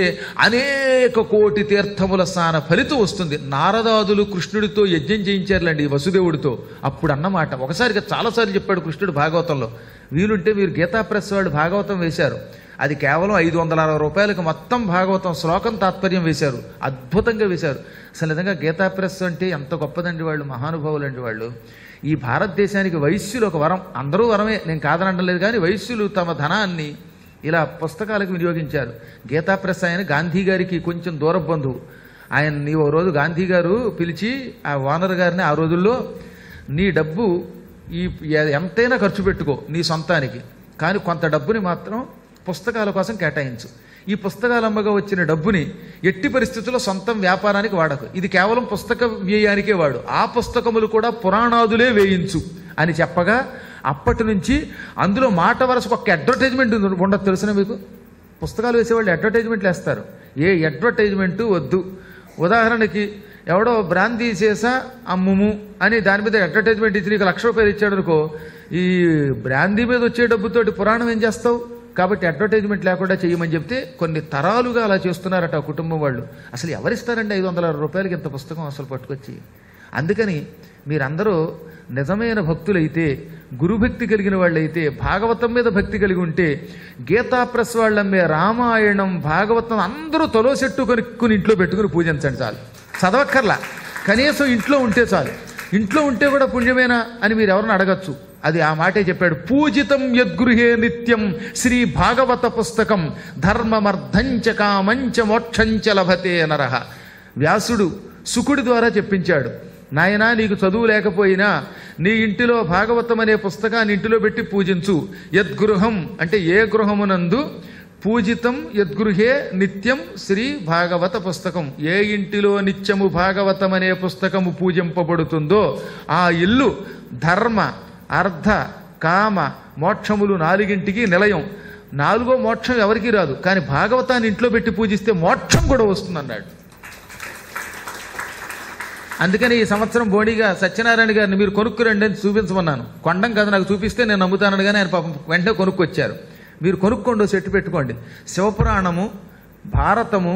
అనేక కోటి తీర్థముల స్నాన ఫలితం వస్తుంది నారదాదులు కృష్ణుడితో యజ్ఞం చేయించారులేండి ఈ వసుదేవుడితో అప్పుడు అన్నమాట ఒకసారిగా చాలాసార్లు చెప్పాడు కృష్ణుడు భాగవతంలో వీలుంటే మీరు గీతా ప్రెస్ వాళ్ళు భాగవతం వేశారు అది కేవలం ఐదు వందల అరవై రూపాయలకు మొత్తం భాగవతం శ్లోకం తాత్పర్యం వేశారు అద్భుతంగా వేశారు అసలు నిజంగా గీతా ప్రెస్ అంటే ఎంత గొప్పదండి వాళ్ళు మహానుభావులండి వాళ్ళు ఈ భారతదేశానికి వైశ్యులు ఒక వరం అందరూ వరమే నేను కాదనడం లేదు కానీ వైశ్యులు తమ ధనాన్ని ఇలా పుస్తకాలకు వినియోగించారు గీతా ప్రెస్ ఆయన గాంధీ గారికి కొంచెం దూర బంధువు ఆయన నీ ఓ రోజు గాంధీ గారు పిలిచి ఆ ఓనర్ గారిని ఆ రోజుల్లో నీ డబ్బు ఈ ఎంతైనా ఖర్చు పెట్టుకో నీ సొంతానికి కానీ కొంత డబ్బుని మాత్రం పుస్తకాల కోసం కేటాయించు ఈ పుస్తకాలు అమ్మగా వచ్చిన డబ్బుని ఎట్టి పరిస్థితుల్లో సొంతం వ్యాపారానికి వాడకు ఇది కేవలం పుస్తక వ్యయానికే వాడు ఆ పుస్తకములు కూడా పురాణాదులే వేయించు అని చెప్పగా అప్పటి నుంచి అందులో మాట వరసకు ఒక అడ్వర్టైజ్మెంట్ ఉంది- ఉండదు తెలిసిన మీకు పుస్తకాలు వేసేవాళ్ళు అడ్వర్టైజ్మెంట్లు వేస్తారు ఏ అడ్వర్టైజ్మెంటు వద్దు ఉదాహరణకి ఎవడో బ్రాందీ చేసా అమ్ముము అని దాని మీద అడ్వర్టైజ్మెంట్ ఇచ్చి నీకు లక్ష రూపాయలు ఇచ్చాడు అనుకో ఈ బ్రాందీ మీద వచ్చే డబ్బుతోటి పురాణం ఏం చేస్తావు కాబట్టి అడ్వర్టైజ్మెంట్ లేకుండా చేయమని చెప్తే కొన్ని తరాలుగా అలా చేస్తున్నారట ఆ కుటుంబం వాళ్ళు అసలు ఎవరిస్తారండి ఐదు వందల అరవై రూపాయలకి ఇంత పుస్తకం అసలు పట్టుకొచ్చి అందుకని మీరందరూ నిజమైన భక్తులైతే గురుభక్తి కలిగిన వాళ్ళైతే భాగవతం మీద భక్తి కలిగి ఉంటే గీతా ప్రెస్ వాళ్ళమ్మే రామాయణం భాగవతం అందరూ తొలో చెట్టు కొనుక్కుని ఇంట్లో పెట్టుకుని పూజించండి చాలు చదవక్కర్లా కనీసం ఇంట్లో ఉంటే చాలు ఇంట్లో ఉంటే కూడా పుణ్యమేనా అని మీరు ఎవరిని అడగచ్చు అది ఆ మాటే చెప్పాడు పూజితం యద్గృహే నిత్యం శ్రీ భాగవత పుస్తకం ధర్మమర్ధంచ కామంచ మోక్షంచ లభతే నరహ వ్యాసుడు సుకుడి ద్వారా చెప్పించాడు నాయనా నీకు చదువు లేకపోయినా నీ ఇంటిలో భాగవతం అనే పుస్తకాన్ని ఇంటిలో పెట్టి పూజించు యద్గృహం అంటే ఏ గృహమునందు పూజితం యద్గృహే నిత్యం శ్రీ భాగవత పుస్తకం ఏ ఇంటిలో నిత్యము భాగవతం అనే పుస్తకము పూజింపబడుతుందో ఆ ఇల్లు ధర్మ అర్థ కామ మోక్షములు నాలుగింటికి నిలయం నాలుగో మోక్షం ఎవరికీ రాదు కానీ భాగవతాన్ని ఇంట్లో పెట్టి పూజిస్తే మోక్షం కూడా వస్తుందన్నాడు అందుకని ఈ సంవత్సరం బోడిగా సత్యనారాయణ గారిని మీరు కొనుక్కురండి అని చూపించమన్నాను కొండం కదా నాకు చూపిస్తే నేను నమ్ముతాను కానీ ఆయన పాపం వెంటనే కొనుక్కొచ్చారు మీరు కొనుక్కోండి ఓ సెట్ పెట్టుకోండి శివపురాణము భారతము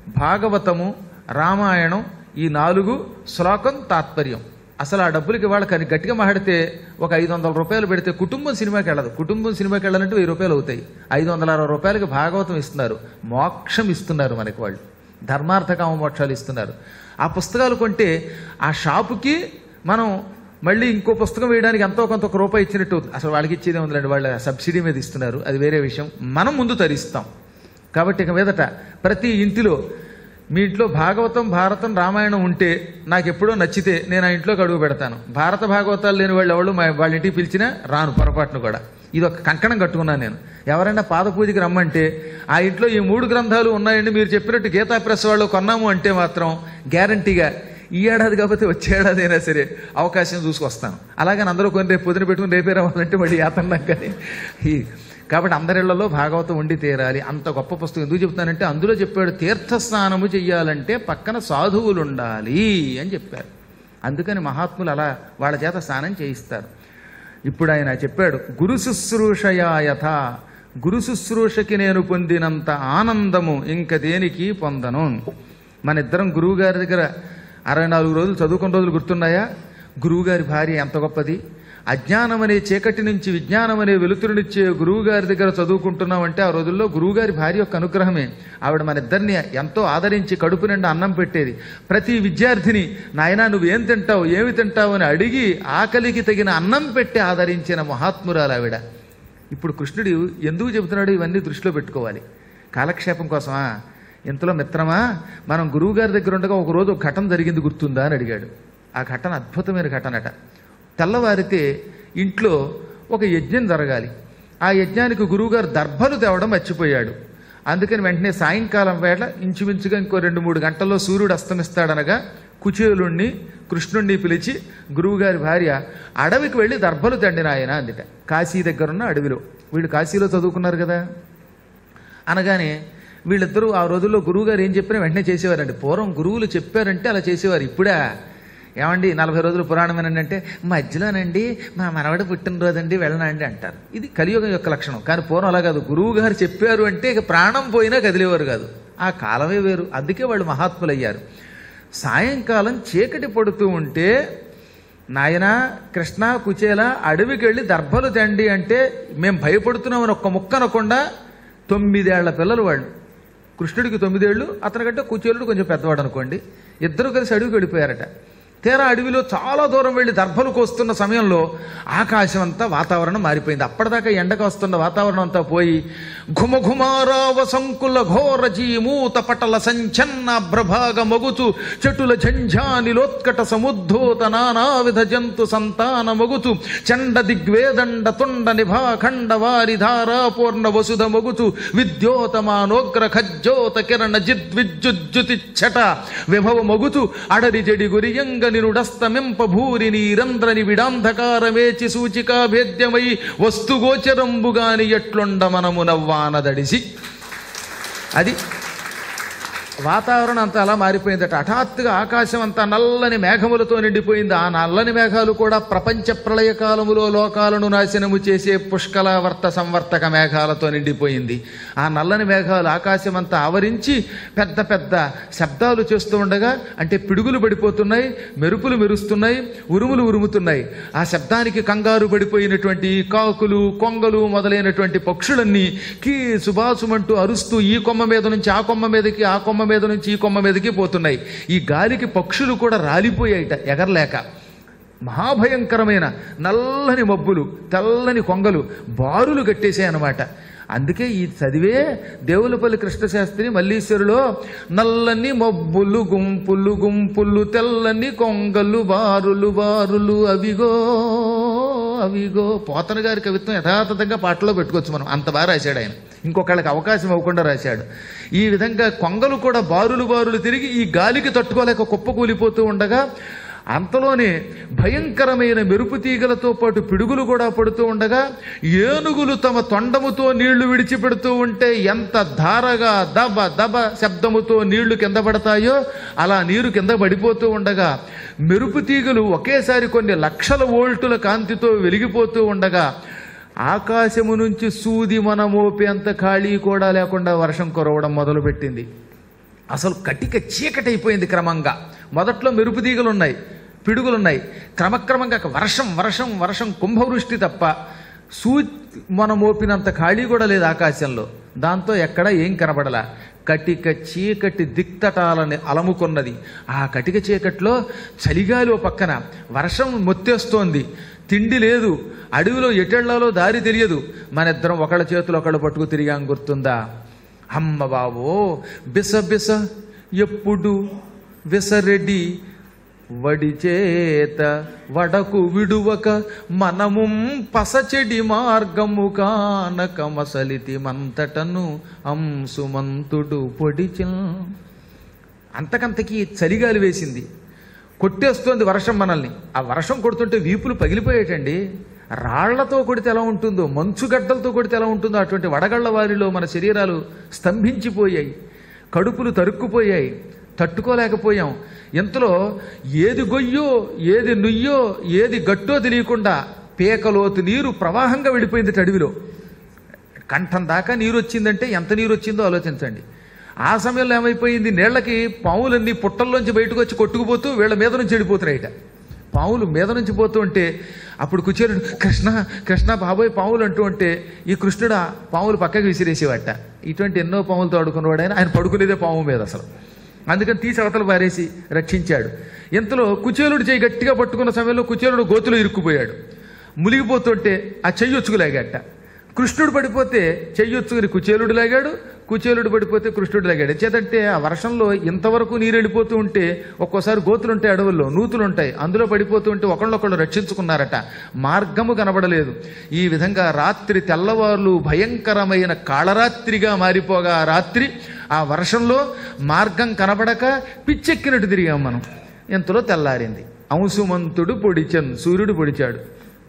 భాగవతము రామాయణం ఈ నాలుగు శ్లోకం తాత్పర్యం అసలు ఆ డబ్బులకి వాళ్ళకి గట్టిగా మాట్లాడితే ఒక ఐదు వందల రూపాయలు పెడితే కుటుంబం సినిమాకి వెళ్ళదు కుటుంబం సినిమాకి వెళ్ళాలంటే వెయ్యి రూపాయలు అవుతాయి ఐదు వందల అరవై రూపాయలకి భాగవతం ఇస్తున్నారు మోక్షం ఇస్తున్నారు మనకి వాళ్ళు ధర్మార్థ కామ మోక్షాలు ఇస్తున్నారు ఆ పుస్తకాలు కొంటే ఆ షాపుకి మనం మళ్ళీ ఇంకో పుస్తకం వేయడానికి ఎంతో కొంత ఒక రూపాయి ఇచ్చినట్టు అవుతుంది. అసలు వాళ్ళకి ఇచ్చేదే ఉందండి వాళ్ళ సబ్సిడీ మీద ఇస్తున్నారు అది వేరే విషయం మనం ముందు తరిస్తాం కాబట్టి ఇక మీదట ప్రతి ఇంటిలో మీ ఇంట్లో భాగవతం భారతం రామాయణం ఉంటే నాకు ఎప్పుడో నచ్చితే నేను ఆ ఇంట్లోకి అడుగు పెడతాను భారత భాగవతాలు లేని వాళ్ళు ఎవరు మా వాళ్ళ ఇంటికి పిలిచినా రాను పొరపాటును కూడా ఇది ఒక కంకణం కట్టుకున్నాను నేను ఎవరైనా పాద పూజకి రమ్మంటే ఆ ఇంట్లో ఈ మూడు గ్రంథాలు ఉన్నాయండి మీరు చెప్పినట్టు గీతా ప్రెస్ వాళ్ళు కొన్నాము అంటే మాత్రం గ్యారంటీగా ఈ ఏడాది కాకపోతే వచ్చే ఏడాది అయినా సరే అవకాశం చూసుకొస్తాను అలాగని అందరూ కొన్ని రేపు పొద్దున పెట్టుకుని రేపే రావాలంటే మళ్ళీ యాతన్నా కానీ ఈ కాబట్టి అందరిళ్లలో భాగవతం ఉండి తీరాలి అంత గొప్ప పుస్తకం ఎందుకు చెప్తానంటే అందులో చెప్పాడు తీర్థ స్నానము చెయ్యాలంటే పక్కన సాధువులు ఉండాలి అని చెప్పారు అందుకని మహాత్ములు అలా వాళ్ళ చేత స్నానం చేయిస్తారు ఇప్పుడు ఆయన చెప్పాడు గురు శుశ్రూషయాయథ గురు శుశ్రూషకి నేను పొందినంత ఆనందము ఇంక దేనికి పొందను మన ఇద్దరం గురువు గారి దగ్గర అరవై నాలుగు రోజులు చదువుకున్న రోజులు గుర్తున్నాయా గురువుగారి భార్య ఎంత గొప్పది అజ్ఞానం అనే చీకటి నుంచి విజ్ఞానం అనే వెలుతురునిచ్చే గురువు గారి దగ్గర చదువుకుంటున్నామంటే ఆ రోజుల్లో గురువుగారి భార్య యొక్క అనుగ్రహమే ఆవిడ మన ఇద్దరిని ఎంతో ఆదరించి కడుపు నిండా అన్నం పెట్టేది ప్రతి విద్యార్థిని నాయనా నువ్వేం తింటావు ఏమి తింటావు అని అడిగి ఆకలికి తగిన అన్నం పెట్టి ఆదరించిన మహాత్మురాలు ఆవిడ ఇప్పుడు కృష్ణుడు ఎందుకు చెబుతున్నాడు ఇవన్నీ దృష్టిలో పెట్టుకోవాలి కాలక్షేపం కోసమా ఇంతలో మిత్రమా మనం గురువుగారి దగ్గర ఉండగా ఒక రోజు ఒక ఘటన జరిగింది గుర్తుందా అని అడిగాడు ఆ ఘటన అద్భుతమైన ఘటనట తెల్లవారితే ఇంట్లో ఒక యజ్ఞం జరగాలి ఆ యజ్ఞానికి గురువుగారు దర్భలు తేవడం మర్చిపోయాడు అందుకని వెంటనే సాయంకాలం వేళ ఇంచుమించుగా ఇంకో రెండు మూడు గంటల్లో సూర్యుడు అస్తమిస్తాడనగా కుచేలుణ్ణి కృష్ణుణ్ణి పిలిచి గురువుగారి భార్య అడవికి వెళ్ళి దర్భలు తండిన ఆయన అందిట కాశీ దగ్గరున్న అడవిలో వీళ్ళు కాశీలో చదువుకున్నారు కదా అనగానే వీళ్ళిద్దరూ ఆ రోజుల్లో గురువుగారు ఏం చెప్పినా వెంటనే చేసేవారండి పూర్వం గురువులు చెప్పారంటే అలా చేసేవారు ఇప్పుడా ఏమండి నలభై రోజులు పురాణం వినండి అంటే మధ్యలోనండి మా మనవడు పుట్టినరోజండి వెళ్ళనండి అంటారు ఇది కలియుగం యొక్క లక్షణం కానీ పూర్వం అలా కాదు గురువు గారు చెప్పారు అంటే ఇక ప్రాణం పోయినా కదిలేవారు కాదు ఆ కాలమే వేరు అందుకే వాళ్ళు మహాత్ములయ్యారు సాయంకాలం చీకటి పడుతూ ఉంటే నాయన కృష్ణ కుచేల అడవికి వెళ్ళి దర్భలు తండి అంటే మేము భయపడుతున్నామని ఒక్క ముక్క అనకుండా తొమ్మిదేళ్ల పిల్లలు వాళ్ళు కృష్ణుడికి తొమ్మిదేళ్ళు అతనికంటే కుచేలుడు కొంచెం పెద్దవాడు అనుకోండి ఇద్దరు కలిసి అడవికి వెళ్ళిపోయారట తీరా అడవిలో చాలా దూరం వెళ్ళి దర్భలు కోస్తున్న సమయంలో ఆకాశం అంతా వాతావరణం మారిపోయింది అప్పటిదాకా ఎండకు వస్తున్న వాతావరణం అంతా పోయి ఘుమఘుమారావ సంకుల ఘోర జీమూత పటల సంచన్న ప్రభాగ మగుచు చెటుల ఝంఝానిలోత్కట సముద్ధోత నానావిధ జంతు సంతాన మగుచు చండ దిగ్వేదండ తుండ నిభాఖండ వారి ధారాపూర్ణ వసుధ మగుచు విద్యోతమానోగ్ర ఖజ్జోత కిరణ జిద్విద్యుజ్జుతి ఛట విభవ మగుచు అడరి జడి గురియంగ నిరుడస్తమింప భూరి నీరంధ్రని విడాంధకారమేచి సూచికా భేద్యమై వస్తుగోచరంబుగాని ఎట్లుండ మనము నవ్వానదడిసి అది వాతావరణం అంతా అలా మారిపోయిందట హఠాత్తుగా ఆకాశం అంతా నల్లని మేఘములతో నిండిపోయింది ఆ నల్లని మేఘాలు కూడా ప్రపంచ ప్రళయ కాలములో లోకాలను నాశనము చేసే పుష్కలావర్త సంవర్తక మేఘాలతో నిండిపోయింది ఆ నల్లని మేఘాలు ఆకాశం అంతా ఆవరించి పెద్ద పెద్ద శబ్దాలు చేస్తూ ఉండగా అంటే పిడుగులు పడిపోతున్నాయి మెరుపులు మెరుస్తున్నాయి ఉరుములు ఉరుముతున్నాయి ఆ శబ్దానికి కంగారు పడిపోయినటువంటి కాకులు కొంగలు మొదలైనటువంటి పక్షులన్నీ కీ సుబాసుమంటూ అరుస్తూ ఈ కొమ్మ మీద నుంచి ఆ కొమ్మ మీదకి ఆ కొమ్మ మీద నుంచి ఈ కొమ్మ మీదకి పోతున్నాయి ఈ గాలికి పక్షులు కూడా రాలిపోయాయిట ఎగరలేక మహాభయంకరమైన నల్లని మబ్బులు తెల్లని కొంగలు బారులు కట్టేసాయి అన్నమాట అందుకే ఈ చదివే దేవులపల్లి కృష్ణశాస్త్రి మల్లీశ్వరులో నల్లని మబ్బులు గుంపులు గుంపులు తెల్లని కొంగలు బారులు బారులు అవిగో అవిగో పోతన గారి కవిత్వం యథాతథంగా పాటలో పెట్టుకోవచ్చు మనం అంత బాగా రాశాడు ఆయన ఇంకొకళ్ళకి అవకాశం ఇవ్వకుండా రాశాడు ఈ విధంగా కొంగలు కూడా బారులు బారులు తిరిగి ఈ గాలికి తట్టుకోలేక కుప్పకూలిపోతూ ఉండగా అంతలోనే భయంకరమైన మెరుపు తీగలతో పాటు పిడుగులు కూడా పడుతూ ఉండగా ఏనుగులు తమ తొండముతో నీళ్లు విడిచిపెడుతూ ఉంటే ఎంత ధారగా దబ దబ శబ్దముతో నీళ్లు కింద పడతాయో అలా నీరు కింద పడిపోతూ ఉండగా మెరుపు తీగలు ఒకేసారి కొన్ని లక్షల వోల్టుల కాంతితో వెలిగిపోతూ ఉండగా ఆకాశము నుంచి సూది మన మోపేంత ఖాళీ కూడా లేకుండా వర్షం కురవడం మొదలుపెట్టింది అసలు కటిక చీకటి అయిపోయింది క్రమంగా మొదట్లో మెరుపు తీగలు ఉన్నాయి పిడుగులున్నాయి క్రమక్రమంగా వర్షం వర్షం వర్షం కుంభవృష్టి తప్ప సూ మన మోపినంత ఖాళీ కూడా లేదు ఆకాశంలో దాంతో ఎక్కడ ఏం కనబడలా కటిక చీకటి దిక్తటాలని అలముకున్నది ఆ కటిక చీకట్లో చలిగాలి ఓ పక్కన వర్షం మొత్తేస్తోంది తిండి లేదు అడవిలో ఎటెళ్లాలో దారి తెలియదు మన ఇద్దరం ఒకళ్ళ చేతులు ఒకళ్ళు పట్టుకు తిరిగాం గుర్తుందా అమ్మ బాబో బిస బిస ఎప్పుడు విసరెడ్డి వడి చేత వడకు విడువక మనము పసచెడి మార్గము కానక మసలితి మంతటను అంశుమంతుడు పొడిచిల్ అంతకంతకి చలిగాలి వేసింది కొట్టేస్తోంది వర్షం మనల్ని ఆ వర్షం కొడుతుంటే వీపులు పగిలిపోయేటండి రాళ్లతో కొడితే ఎలా ఉంటుందో మంచుగడ్డలతో కొడితే ఎలా ఉంటుందో అటువంటి వడగళ్ల వారిలో మన శరీరాలు స్తంభించిపోయాయి కడుపులు తరుక్కుపోయాయి తట్టుకోలేకపోయాం ఇంతలో ఏది గొయ్యో ఏది నుయ్యో ఏది గట్టో తెలియకుండా పేకలోతు నీరు ప్రవాహంగా వెళ్ళిపోయింది అడవిలో కంఠం దాకా నీరు వచ్చిందంటే ఎంత నీరు వచ్చిందో ఆలోచించండి ఆ సమయంలో ఏమైపోయింది నీళ్లకి పావులన్నీ పుట్టల్లోంచి బయటకు వచ్చి కొట్టుకుపోతూ వీళ్ళ మీద నుంచి వెళ్ళిపోతున్నాయిట పావులు మీద నుంచి పోతూ ఉంటే అప్పుడు కుచేరుడు కృష్ణ కృష్ణ బాబోయ్ పావులు అంటూ ఉంటే ఈ కృష్ణుడు ఆ పావులు పక్కకి విసిరేసేవాట ఇటువంటి ఎన్నో పావులతో ఆడుకున్నవాడు ఆయన ఆయన పడుకునేదే పాము మీద అసలు అందుకని తీసి అవతల పారేసి రక్షించాడు ఇంతలో కుచేలుడు చేయి గట్టిగా పట్టుకున్న సమయంలో కుచేలుడు గోతులో ఇరుక్కుపోయాడు మునిగిపోతుంటే ఆ చెయ్యొచ్చుకు లాగాట కృష్ణుడు పడిపోతే చెయ్యొచ్చుకుని కుచేలుడు లాగాడు కుచేలుడు పడిపోతే కృష్ణుడు లాగాడు చేతంటే ఆ వర్షంలో ఇంతవరకు నీరు వెళ్ళిపోతూ ఉంటే ఒక్కోసారి గోతులు ఉంటాయి అడవుల్లో నూతులు ఉంటాయి అందులో పడిపోతూ ఉంటే ఒకళ్ళొకళ్ళు రక్షించుకున్నారట మార్గము కనబడలేదు ఈ విధంగా రాత్రి తెల్లవార్లు భయంకరమైన కాళరాత్రిగా మారిపోగా ఆ రాత్రి ఆ వర్షంలో మార్గం కనబడక పిచ్చెక్కినట్టు తిరిగాం మనం ఇంతలో తెల్లారింది అంశుమంతుడు పొడిచన్ సూర్యుడు పొడిచాడు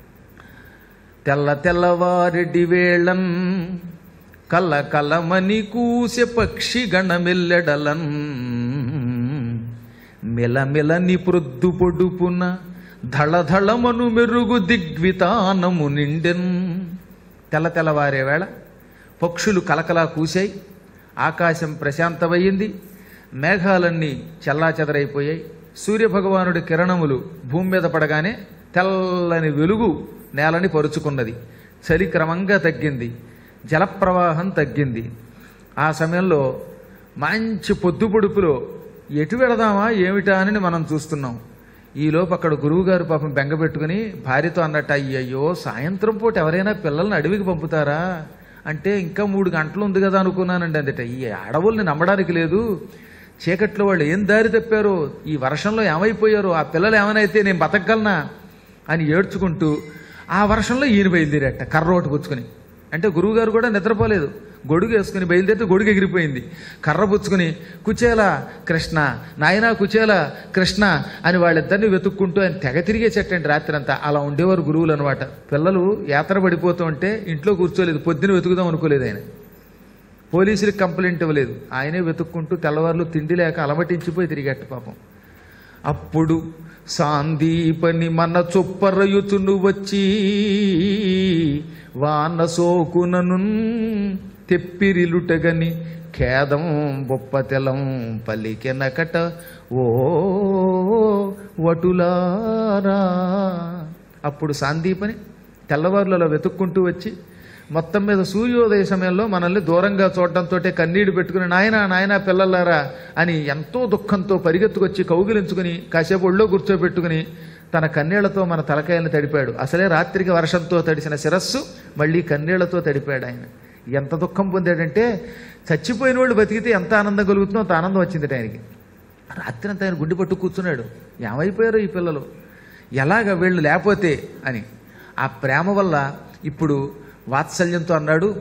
తెల్ల తెల్లవారెడ్డి వేళన్ కల్ల కలమని కూసె పక్షి గణమెల్లెడలన్ మెలమెలని ప్రొద్దు పొడుపున ధళధళమను మెరుగు దిగ్వితానము నిండెన్ తెల్ల తెల్లవారే వేళ పక్షులు కలకలా కూశాయి ఆకాశం ప్రశాంతమయ్యింది మేఘాలన్నీ చెల్లాచెదరైపోయాయి సూర్యభగవానుడి కిరణములు భూమి మీద పడగానే తెల్లని వెలుగు నేలని పరుచుకున్నది చలి క్రమంగా తగ్గింది జలప్రవాహం తగ్గింది ఆ సమయంలో మంచి పొద్దు పొడుపులో ఎటు వెళదామా ఏమిటా అని మనం చూస్తున్నాం ఈలోపు అక్కడ గురువుగారు పాపం బెంగ పెట్టుకుని భార్యతో అన్నట్టు అయ్యయ్యో సాయంత్రం పూట ఎవరైనా పిల్లల్ని అడవికి పంపుతారా అంటే ఇంకా మూడు గంటలు ఉంది కదా అనుకున్నానండి అందుట ఈ అడవుల్ని నమ్మడానికి లేదు చీకట్లో వాళ్ళు ఏం దారి తప్పారో ఈ వర్షంలో ఏమైపోయారో ఆ పిల్లలు ఏమైనా నేను బతకగలనా అని ఏడ్చుకుంటూ ఆ వర్షంలో ఈయన బయలుదేరట కర్ర ఒకటి పుచ్చుకుని అంటే గురువుగారు కూడా నిద్రపోలేదు గొడుగు వేసుకుని బయలుదేరితే గొడుగు ఎగిరిపోయింది కర్ర పుచ్చుకుని కుచేల కృష్ణ నాయనా కుచేల కృష్ణ అని వాళ్ళిద్దరిని వెతుక్కుంటూ ఆయన తెగ తిరిగే చెట్టండి రాత్రంతా అలా ఉండేవారు గురువులు అనమాట పిల్లలు యాత్ర పడిపోతూ ఉంటే ఇంట్లో కూర్చోలేదు పొద్దున వెతుకుదాం అనుకోలేదు ఆయన పోలీసులకు కంప్లైంట్ ఇవ్వలేదు ఆయనే వెతుక్కుంటూ తెల్లవారులు తిండి లేక అలమటించిపోయి తిరిగట్టు పాపం అప్పుడు సాందీపని మన చొప్పరయుతును వచ్చి వాన సోకునను తెప్పిరిలుటగని ఖేదం బొప్పతెలం పలికెనకట ఓ వటులారా అప్పుడు సాందీపని తెల్లవారులలో వెతుక్కుంటూ వచ్చి మొత్తం మీద సూర్యోదయ సమయంలో మనల్ని దూరంగా చూడడంతో కన్నీడు పెట్టుకుని నాయన నాయన పిల్లలారా అని ఎంతో దుఃఖంతో పరిగెత్తుకొచ్చి కౌగిలించుకుని కాసేపు ఒళ్ళో కూర్చోబెట్టుకుని తన కన్నీళ్లతో మన తలకాయలను తడిపాడు అసలే రాత్రికి వర్షంతో తడిసిన శిరస్సు మళ్ళీ కన్నీళ్లతో తడిపాడు ఆయన ఎంత దుఃఖం పొందాడంటే చచ్చిపోయిన వాళ్ళు బతికితే ఎంత ఆనందం కలుగుతుందో అంత ఆనందం వచ్చింది ఆయనకి రాత్రి అంతా ఆయన గుండె పట్టు కూర్చున్నాడు ఏమైపోయారో ఈ పిల్లలు ఎలాగ వీళ్ళు లేకపోతే అని ఆ ప్రేమ వల్ల ఇప్పుడు వాత్సల్యంతో అన్నాడు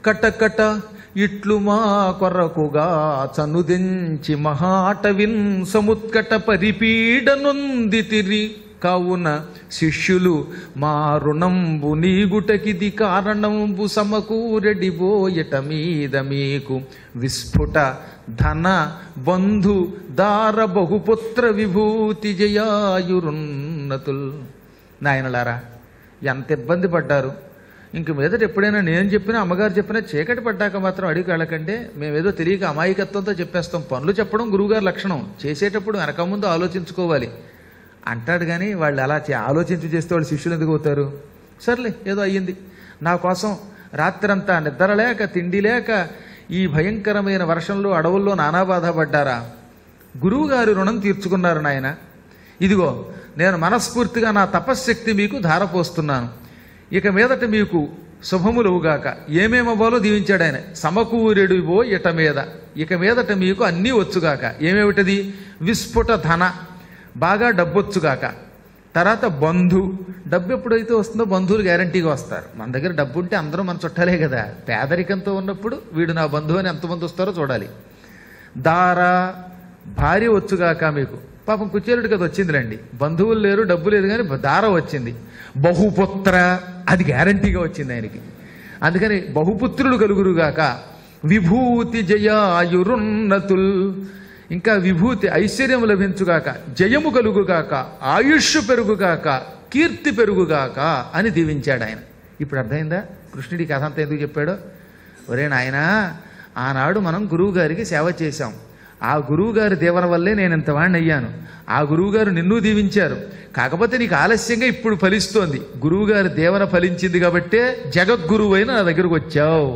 కటకట ఇట్లు మా కొరకుగా చనుదెంచి మహాటవిన్ సముత్కట పరిపీడనొందితిరి కావున శిష్యులు మా రుణంబు నీగుటకిది కారణంబు సమకూరెడిబోయట మీద మీకు విస్ఫుట ధన బంధు దార బహుపుత్ర విభూతి జయాయురున్నతుల్ నాయనలారా ఎంత ఇబ్బంది పడ్డారు ఇంక మీదట ఎప్పుడైనా నేను చెప్పినా అమ్మగారు చెప్పినా చీకటి పడ్డాక మాత్రం అడిగి వెళ్ళకంటే మేమేదో తెలియక అమాయకత్వంతో చెప్పేస్తాం పనులు చెప్పడం గురువుగారి లక్షణం చేసేటప్పుడు వెనక ముందు ఆలోచించుకోవాలి అంటాడు కానీ వాళ్ళు అలా చే- ఆలోచించి చేస్తే వాళ్ళు శిష్యులు ఎందుకు అవుతారు సర్లే ఏదో అయ్యింది నా కోసం రాత్రంతా నిద్ర లేక తిండి లేక ఈ భయంకరమైన వర్షంలో అడవుల్లో నానా బాధపడ్డారా గురువుగారి రుణం తీర్చుకున్నారు నాయన ఇదిగో నేను మనస్ఫూర్తిగా నా తపశ్శక్తి మీకు ధారపోస్తున్నాను ఇక మీదట మీకు శుభములుగాక ఏమేమవ్వాలో దీవించాడు ఆయన సమకూరెడువో ఇట మీద ఇక మీదట మీకు అన్నీ వచ్చుగాక ఏమేమిటది విస్ఫుట ధన బాగా డబ్బొచ్చుగాక తర్వాత బంధు డబ్బు ఎప్పుడైతే వస్తుందో బంధువులు గ్యారంటీగా వస్తారు మన దగ్గర డబ్బు ఉంటే అందరూ మన చుట్టాలే కదా పేదరికంతో ఉన్నప్పుడు వీడు నా బంధువు అని ఎంతమంది వస్తారో చూడాలి దార భార్య వచ్చుగాక మీకు పాపం కుచేలుడి కదా వచ్చిందిలేండి బంధువులు లేరు డబ్బు లేదు కానీ దార వచ్చింది బహుపుత్ర అది గ్యారంటీగా వచ్చింది ఆయనకి అందుకని బహుపుత్రులు కలుగురుగాక విభూతి జయాయురున్నతుల్ ఇంకా విభూతి ఐశ్వర్యం లభించుగాక జయము కలుగుగాక ఆయుష్ పెరుగుగాక కీర్తి పెరుగుగాక అని దీవించాడు ఆయన ఇప్పుడు అర్థమైందా కృష్ణుడి కథ అంతా ఎందుకు చెప్పాడో ఒరే నాయనా ఆనాడు మనం గురువు గారికి సేవ చేశాం ఆ గురువు గారి దీవెన వల్లే నేను ఇంత వాడిని అయ్యాను ఆ గురువు గారు నిన్ను దీవించారు కాకపోతే నీకు ఆలస్యంగా ఇప్పుడు ఫలిస్తోంది గురువు గారి దేవన ఫలించింది కాబట్టే జగద్గురువు అయిన నా దగ్గరకు వచ్చావు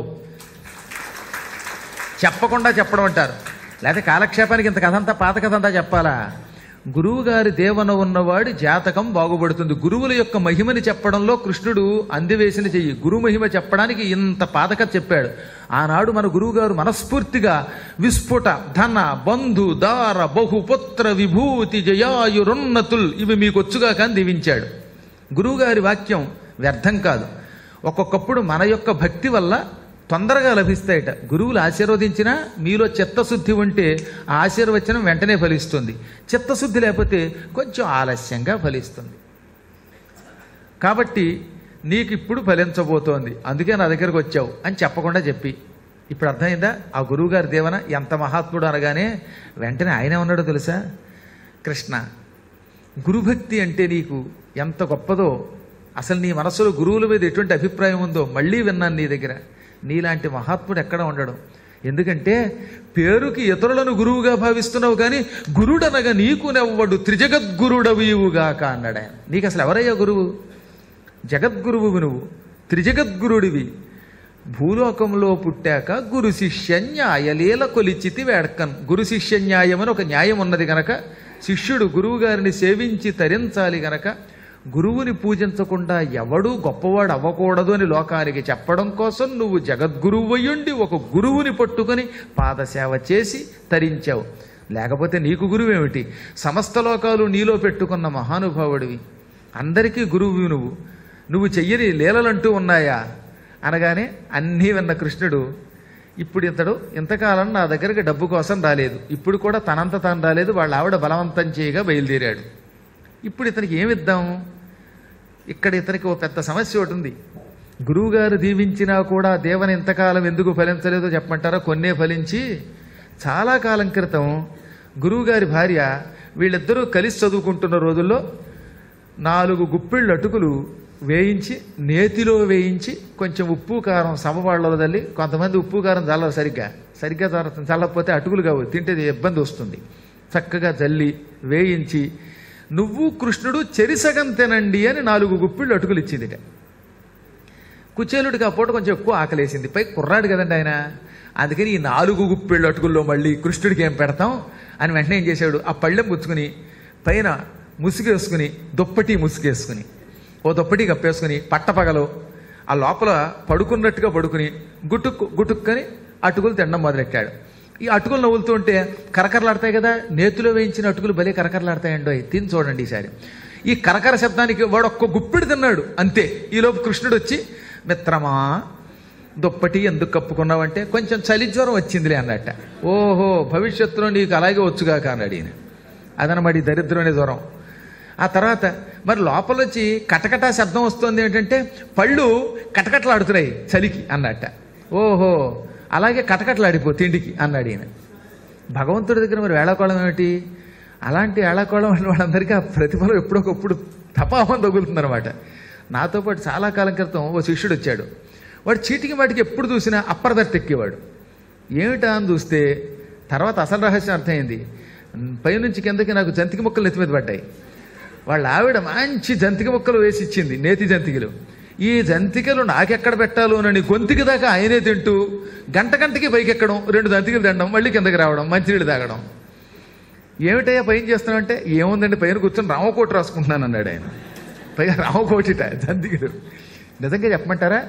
చెప్పకుండా చెప్పడం అంటారు లేకపోతే కాలక్షేపానికి ఇంత కథ అంతా పాత కథ అంతా చెప్పాలా గురువు గారి దేవన ఉన్నవాడి జాతకం బాగుపడుతుంది గురువుల యొక్క మహిమని చెప్పడంలో కృష్ణుడు అందివేసిన చెయ్యి గురు మహిమ చెప్పడానికి ఇంత పాతక చెప్పాడు ఆనాడు మన గురువు గారు మనస్ఫూర్తిగా విస్ఫుట ధన బంధు దార బహుపుత్ర విభూతి జయాయురున్నతుల్ ఇవి మీకొచ్చుగా కానీ దీవించాడు గురువుగారి వాక్యం వ్యర్థం కాదు ఒక్కొక్కప్పుడు మన యొక్క భక్తి వల్ల తొందరగా లభిస్తాయట గురువులు ఆశీర్వదించినా మీలో చిత్తశుద్ధి ఉంటే ఆ ఆశీర్వచనం వెంటనే ఫలిస్తుంది చిత్తశుద్ధి లేకపోతే కొంచెం ఆలస్యంగా ఫలిస్తుంది కాబట్టి నీకు ఇప్పుడు ఫలించబోతోంది అందుకే నా దగ్గరకు వచ్చావు అని చెప్పకుండా చెప్పి ఇప్పుడు అర్థమైందా ఆ గురువుగారి దేవన ఎంత మహాత్ముడు అనగానే వెంటనే ఆయనే ఉన్నాడో తెలుసా కృష్ణ గురుభక్తి అంటే నీకు ఎంత గొప్పదో అసలు నీ మనసులో గురువుల మీద ఎటువంటి అభిప్రాయం ఉందో మళ్ళీ విన్నాను నీ దగ్గర నీలాంటి మహాత్ముడు ఎక్కడ ఉండడం ఎందుకంటే పేరుకి ఇతరులను గురువుగా భావిస్తున్నావు కానీ గురుడనగా నీకు నెవ్వడు త్రిజగద్గురుడవీవుగాక అన్నాడు ఆయన నీకు అసలు ఎవరయ్యా గురువు జగద్గురువు నువ్వు త్రిజగద్గురుడివి భూలోకంలో పుట్టాక గురు శిష్య న్యాయలీల కొలిచితి వేడకన్ గురు శిష్య న్యాయం అని ఒక న్యాయం ఉన్నది గనక శిష్యుడు గురువు గారిని సేవించి తరించాలి గనక గురువుని పూజించకుండా ఎవడూ గొప్పవాడు అవ్వకూడదు అని లోకానికి చెప్పడం కోసం నువ్వు జగద్గురువు అయ్యుండి ఒక గురువుని పట్టుకొని పాదసేవ చేసి తరించావు లేకపోతే నీకు గురువేమిటి సమస్త లోకాలు నీలో పెట్టుకున్న మహానుభావుడివి అందరికీ గురువు నువ్వు నువ్వు చెయ్యని లీలలంటూ ఉన్నాయా అనగానే అన్నీ విన్న కృష్ణుడు ఇప్పుడు ఇతడు ఇంతకాలం నా దగ్గరికి డబ్బు కోసం రాలేదు ఇప్పుడు కూడా తనంత తాను రాలేదు వాళ్ళ ఆవిడ బలవంతం చేయగా బయలుదేరాడు ఇప్పుడు ఇతనికి ఏమిద్దాం ఇక్కడ ఇతనికి ఓ పెద్ద సమస్య ఒకటి ఉంది గురువుగారు దీవించినా కూడా దేవన ఇంతకాలం ఎందుకు ఫలించలేదో చెప్పమంటారా కొన్నే ఫలించి చాలా కాలం క్రితం గురువుగారి భార్య వీళ్ళిద్దరూ కలిసి చదువుకుంటున్న రోజుల్లో నాలుగు గుప్పిళ్ళు అటుకులు వేయించి నేతిలో వేయించి కొంచెం ఉప్పు కారం సమవాళ్ళలో తల్లి కొంతమంది ఉప్పు కారం చల్లరు సరిగ్గా సరిగ్గా చల్ల చల్లకపోతే అటుకులు కావు తింటే ఇబ్బంది వస్తుంది చక్కగా జల్లి వేయించి నువ్వు కృష్ణుడు చెరిసగం తినండి అని నాలుగు గుప్పిళ్ళు అటుకులు ఇచ్చిందిట కుచేలుడికి ఆ పూట కొంచెం ఎక్కువ ఆకలేసింది పై కుర్రాడు కదండి ఆయన అందుకని ఈ నాలుగు గుప్పిళ్ళు అటుకుల్లో మళ్ళీ కృష్ణుడికి ఏం పెడతాం అని వెంటనే ఏం చేశాడు ఆ పళ్ళెం పుచ్చుకుని పైన ముసుగేసుకుని దుప్పటి ముసుగేసుకుని ఓ దుప్పటి కప్పేసుకుని పట్టపగలు ఆ లోపల పడుకున్నట్టుగా పడుకుని గుటుక్కు గుటుక్కని అటుకులు తినడం మొదలెట్టాడు ఈ అటుకులు నవ్వులుతూ ఉంటే కరకరలాడతాయి కదా నేతిలో వేయించిన అటుకులు భలే కరకరలాడతాయండో అవి తిని చూడండి ఈసారి ఈ కరకర శబ్దానికి వాడు ఒక్క గుప్పిడి తిన్నాడు అంతే ఈలోపు కృష్ణుడు వచ్చి మిత్రమా దుప్పటి ఎందుకు కప్పుకున్నావంటే కొంచెం చలి జ్వరం వచ్చిందిలే అన్నట్ట ఓహో భవిష్యత్తులో నీకు అలాగే వచ్చుగాక అన్నాడు ఈయన అదనమాట ఈ దరిద్రం అనే జ్వరం ఆ తర్వాత మరి లోపల వచ్చి కటకట శబ్దం వస్తుంది ఏంటంటే పళ్ళు కటకటలాడుతున్నాయి చలికి అన్నట్ట ఓహో అలాగే కటకటలాడిపో తిండికి అన్నాడు ఈయన భగవంతుడి దగ్గర మరి వేళాకోళం ఏమిటి అలాంటి వేళాకోళం అనే వాళ్ళందరికీ ఆ ప్రతిఫలం ఎప్పుడొకప్పుడు తపామం తగులుతుందన్నమాట నాతో పాటు చాలా కాలం క్రితం ఓ శిష్యుడు వచ్చాడు వాడు చీటికి వాటికి ఎప్పుడు చూసినా అప్పరదట్టు ఎక్కేవాడు ఏమిటా అని చూస్తే తర్వాత అసలు రహస్యం అర్థమైంది పైనుంచి కిందకి నాకు జంతికి ముక్కలు నెత్తి మీద పడ్డాయి వాళ్ళ ఆవిడ మంచి జంతిక ముక్కలు వేసి ఇచ్చింది నేతి జంతికలు ఈ జంతికలు నాకెక్కడ పెట్టాలో అని గొంతుకి దాకా ఆయనే తింటూ గంట గంటకి పైకి ఎక్కడం రెండు జంతికలు తినడం మళ్ళీ కిందకి రావడం మంచినీళ్ళు తాగడం ఏమిటయ్యా పైన చేస్తున్నావు అంటే ఏముందండి పైన కూర్చొని రామకోటి రాసుకుంటున్నాను అన్నాడు ఆయన పైగా రామకోటిట జంతికలు నిజంగా చెప్పమంటారా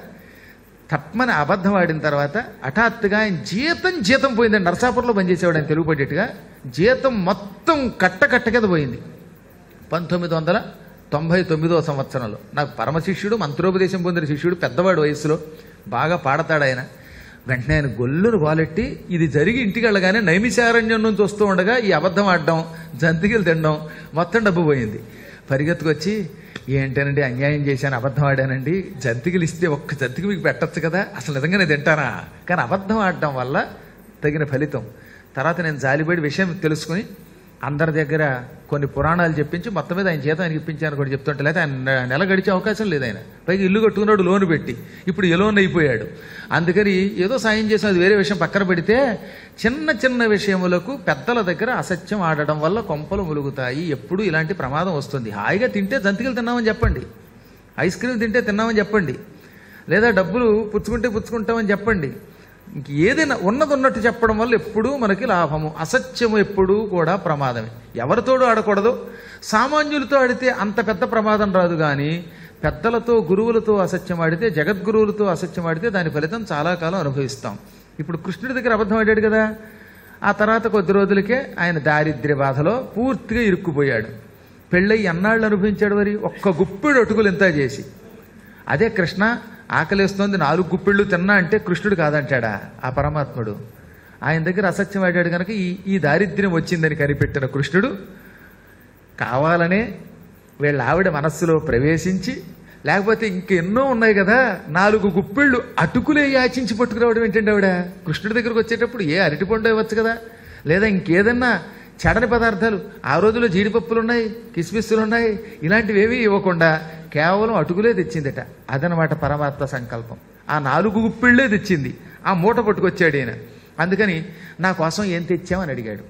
తప్పమని అబద్ధం ఆడిన తర్వాత హఠాత్తుగా ఆయన జీతం జీతం పోయిందండి నరసాపురంలో పనిచేసేవాడు ఆయన తెలుగు పడ్డట్టుగా జీతం మొత్తం కట్ట కట్ట కింద పోయింది పంతొమ్మిది వందల తొంభై తొమ్మిదో సంవత్సరంలో నాకు పరమ శిష్యుడు మంత్రోపదేశం పొందిన శిష్యుడు పెద్దవాడు వయసులో బాగా పాడతాడు ఆయన వెంటనే ఆయన గొల్లును వాలెట్టి ఇది జరిగి ఇంటికి వెళ్ళగానే నైమిశారణ్యం నుంచి వస్తూ ఉండగా ఈ అబద్ధం ఆడడం జంతికలు తినడం మొత్తం డబ్బు పోయింది పరిగెత్తుకొచ్చి ఏంటనండి అన్యాయం చేశాను అబద్ధం ఆడానండి జంతికలు ఇస్తే ఒక్క జంతికి మీకు పెట్టచ్చు కదా అసలు నిజంగానే తింటానా కానీ అబద్ధం ఆడడం వల్ల తగిన ఫలితం తర్వాత నేను జాలిపడి విషయం తెలుసుకుని అందరి దగ్గర కొన్ని పురాణాలు చెప్పించి మొత్తం మీద ఆయన జీతం ఆయనకి ఇప్పించాను కూడా చెప్తుంటే లేదా ఆయన నె- నెల గడిచే అవకాశం లేదు ఆయన పైగా ఇల్లు కట్టుకున్నాడు లోన్ పెట్టి ఇప్పుడు ఎలోన్ అయిపోయాడు అందుకని ఏదో సాయం చేసిన అది వేరే విషయం పక్కన పెడితే చిన్న చిన్న విషయములకు పెద్దల దగ్గర అసత్యం ఆడడం వల్ల కొంపలు ములుగుతాయి ఎప్పుడు ఇలాంటి ప్రమాదం వస్తుంది హాయిగా తింటే జంతికలు తిన్నామని చెప్పండి ఐస్ క్రీమ్ తింటే తిన్నామని చెప్పండి లేదా డబ్బులు పుచ్చుకుంటే పుచ్చుకుంటామని చెప్పండి ఇంక ఏదైనా ఉన్నది ఉన్నట్టు చెప్పడం వల్ల ఎప్పుడూ మనకి లాభము అసత్యము ఎప్పుడూ కూడా ప్రమాదమే ఎవరితోడు ఆడకూడదు సామాన్యులతో ఆడితే అంత పెద్ద ప్రమాదం రాదు కానీ పెద్దలతో గురువులతో అసత్యం ఆడితే జగద్గురువులతో అసత్యం ఆడితే దాని ఫలితం చాలా కాలం అనుభవిస్తాం ఇప్పుడు కృష్ణుడి దగ్గర అబద్ధం ఆడాడు కదా ఆ తర్వాత కొద్ది రోజులకే ఆయన దారిద్ర్య బాధలో పూర్తిగా ఇరుక్కుపోయాడు పెళ్ళయి ఎన్నాళ్ళు అనుభవించాడు మరి ఒక్క గుప్పిడు అటుకులు ఇంత చేసి అదే కృష్ణ ఆకలేస్తోంది నాలుగు గుప్పిళ్ళు తిన్నా అంటే కృష్ణుడు కాదంటాడా ఆ పరమాత్ముడు ఆయన దగ్గర అసత్యం ఆడాడు కనుక ఈ ఈ దారిద్ర్యం వచ్చిందని కనిపెట్టిన కృష్ణుడు కావాలనే వీళ్ళ ఆవిడ మనస్సులో ప్రవేశించి లేకపోతే ఇంకెన్నో ఉన్నాయి కదా నాలుగు గుప్పిళ్ళు అటుకులే యాచించి పట్టుకురావడం ఏంటండి ఆవిడ కృష్ణుడి దగ్గరకు వచ్చేటప్పుడు ఏ అరటిపండు ఇవ్వచ్చు కదా లేదా ఇంకేదన్నా చెడని పదార్థాలు ఆ రోజుల్లో జీడిపప్పులు ఉన్నాయి కిస్మిస్సులు ఉన్నాయి ఇలాంటివి ఏమీ ఇవ్వకుండా కేవలం అటుకులే తెచ్చిందట అదనమాట పరమాత్మ సంకల్పం ఆ నాలుగు గుప్పిళ్ళే తెచ్చింది ఆ మూట పట్టుకొచ్చాడు ఈయన అందుకని నా కోసం ఏం తెచ్చామని అడిగాడు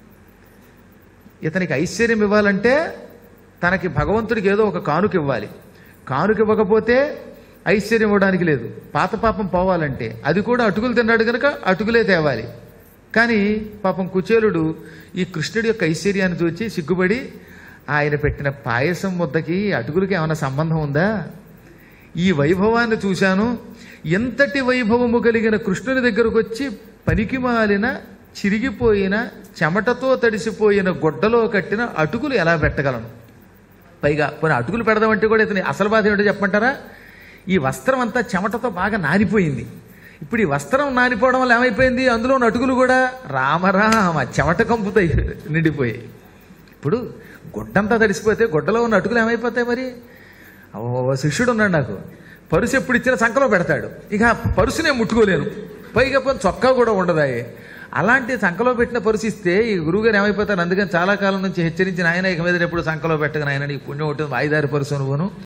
ఇతనికి ఐశ్వర్యం ఇవ్వాలంటే తనకి భగవంతుడికి ఏదో ఒక కానుక ఇవ్వాలి కానుక ఇవ్వకపోతే ఐశ్వర్యం ఇవ్వడానికి లేదు పాత పాపం పోవాలంటే అది కూడా అటుకులు తిన్నాడు కనుక అటుకులే తేవాలి కానీ పాపం కుచేలుడు ఈ కృష్ణుడి యొక్క ఐశ్వర్యాన్ని చూచి సిగ్గుపడి ఆయన పెట్టిన పాయసం ముద్దకి అటుకులకి ఏమైనా సంబంధం ఉందా ఈ వైభవాన్ని చూశాను ఎంతటి వైభవము కలిగిన కృష్ణుని దగ్గరకు వచ్చి పనికి మాలిన చిరిగిపోయిన చెమటతో తడిసిపోయిన గుడ్డలో కట్టిన అటుకులు ఎలా పెట్టగలను పైగా పోనీ అటుకులు పెడదామంటే కూడా ఇతని అసలు బాధ ఏమిటో చెప్పమంటారా ఈ వస్త్రం అంతా చెమటతో బాగా నానిపోయింది ఇప్పుడు ఈ వస్త్రం నానిపోవడం వల్ల ఏమైపోయింది అందులో ఉన్న అటుకులు కూడా రామరామ చెమట కంపుతో నిండిపోయాయి ఇప్పుడు గుడ్డంతా తడిసిపోతే గుడ్డలో ఉన్న అటుకులు ఏమైపోతాయి మరి ఓ శిష్యుడు ఉన్నాడు నాకు పరుసు ఎప్పుడు ఇచ్చినా సంకలో పెడతాడు ఇక ఆ పరుసునే ముట్టుకోలేను పైగా పోనీ చొక్కా కూడా ఉండదాయి అలాంటి సంకలో పెట్టిన పరుసు ఇస్తే ఈ గురువుగారు ఏమైపోతారు అందుకని చాలా కాలం నుంచి హెచ్చరించిన ఆయన ఇక మీద ఎప్పుడు సంకలో పెట్టగా ఆయన నీకు పుణ్యం ఉంటుంది వాయిదారి పరుసు నువ్వును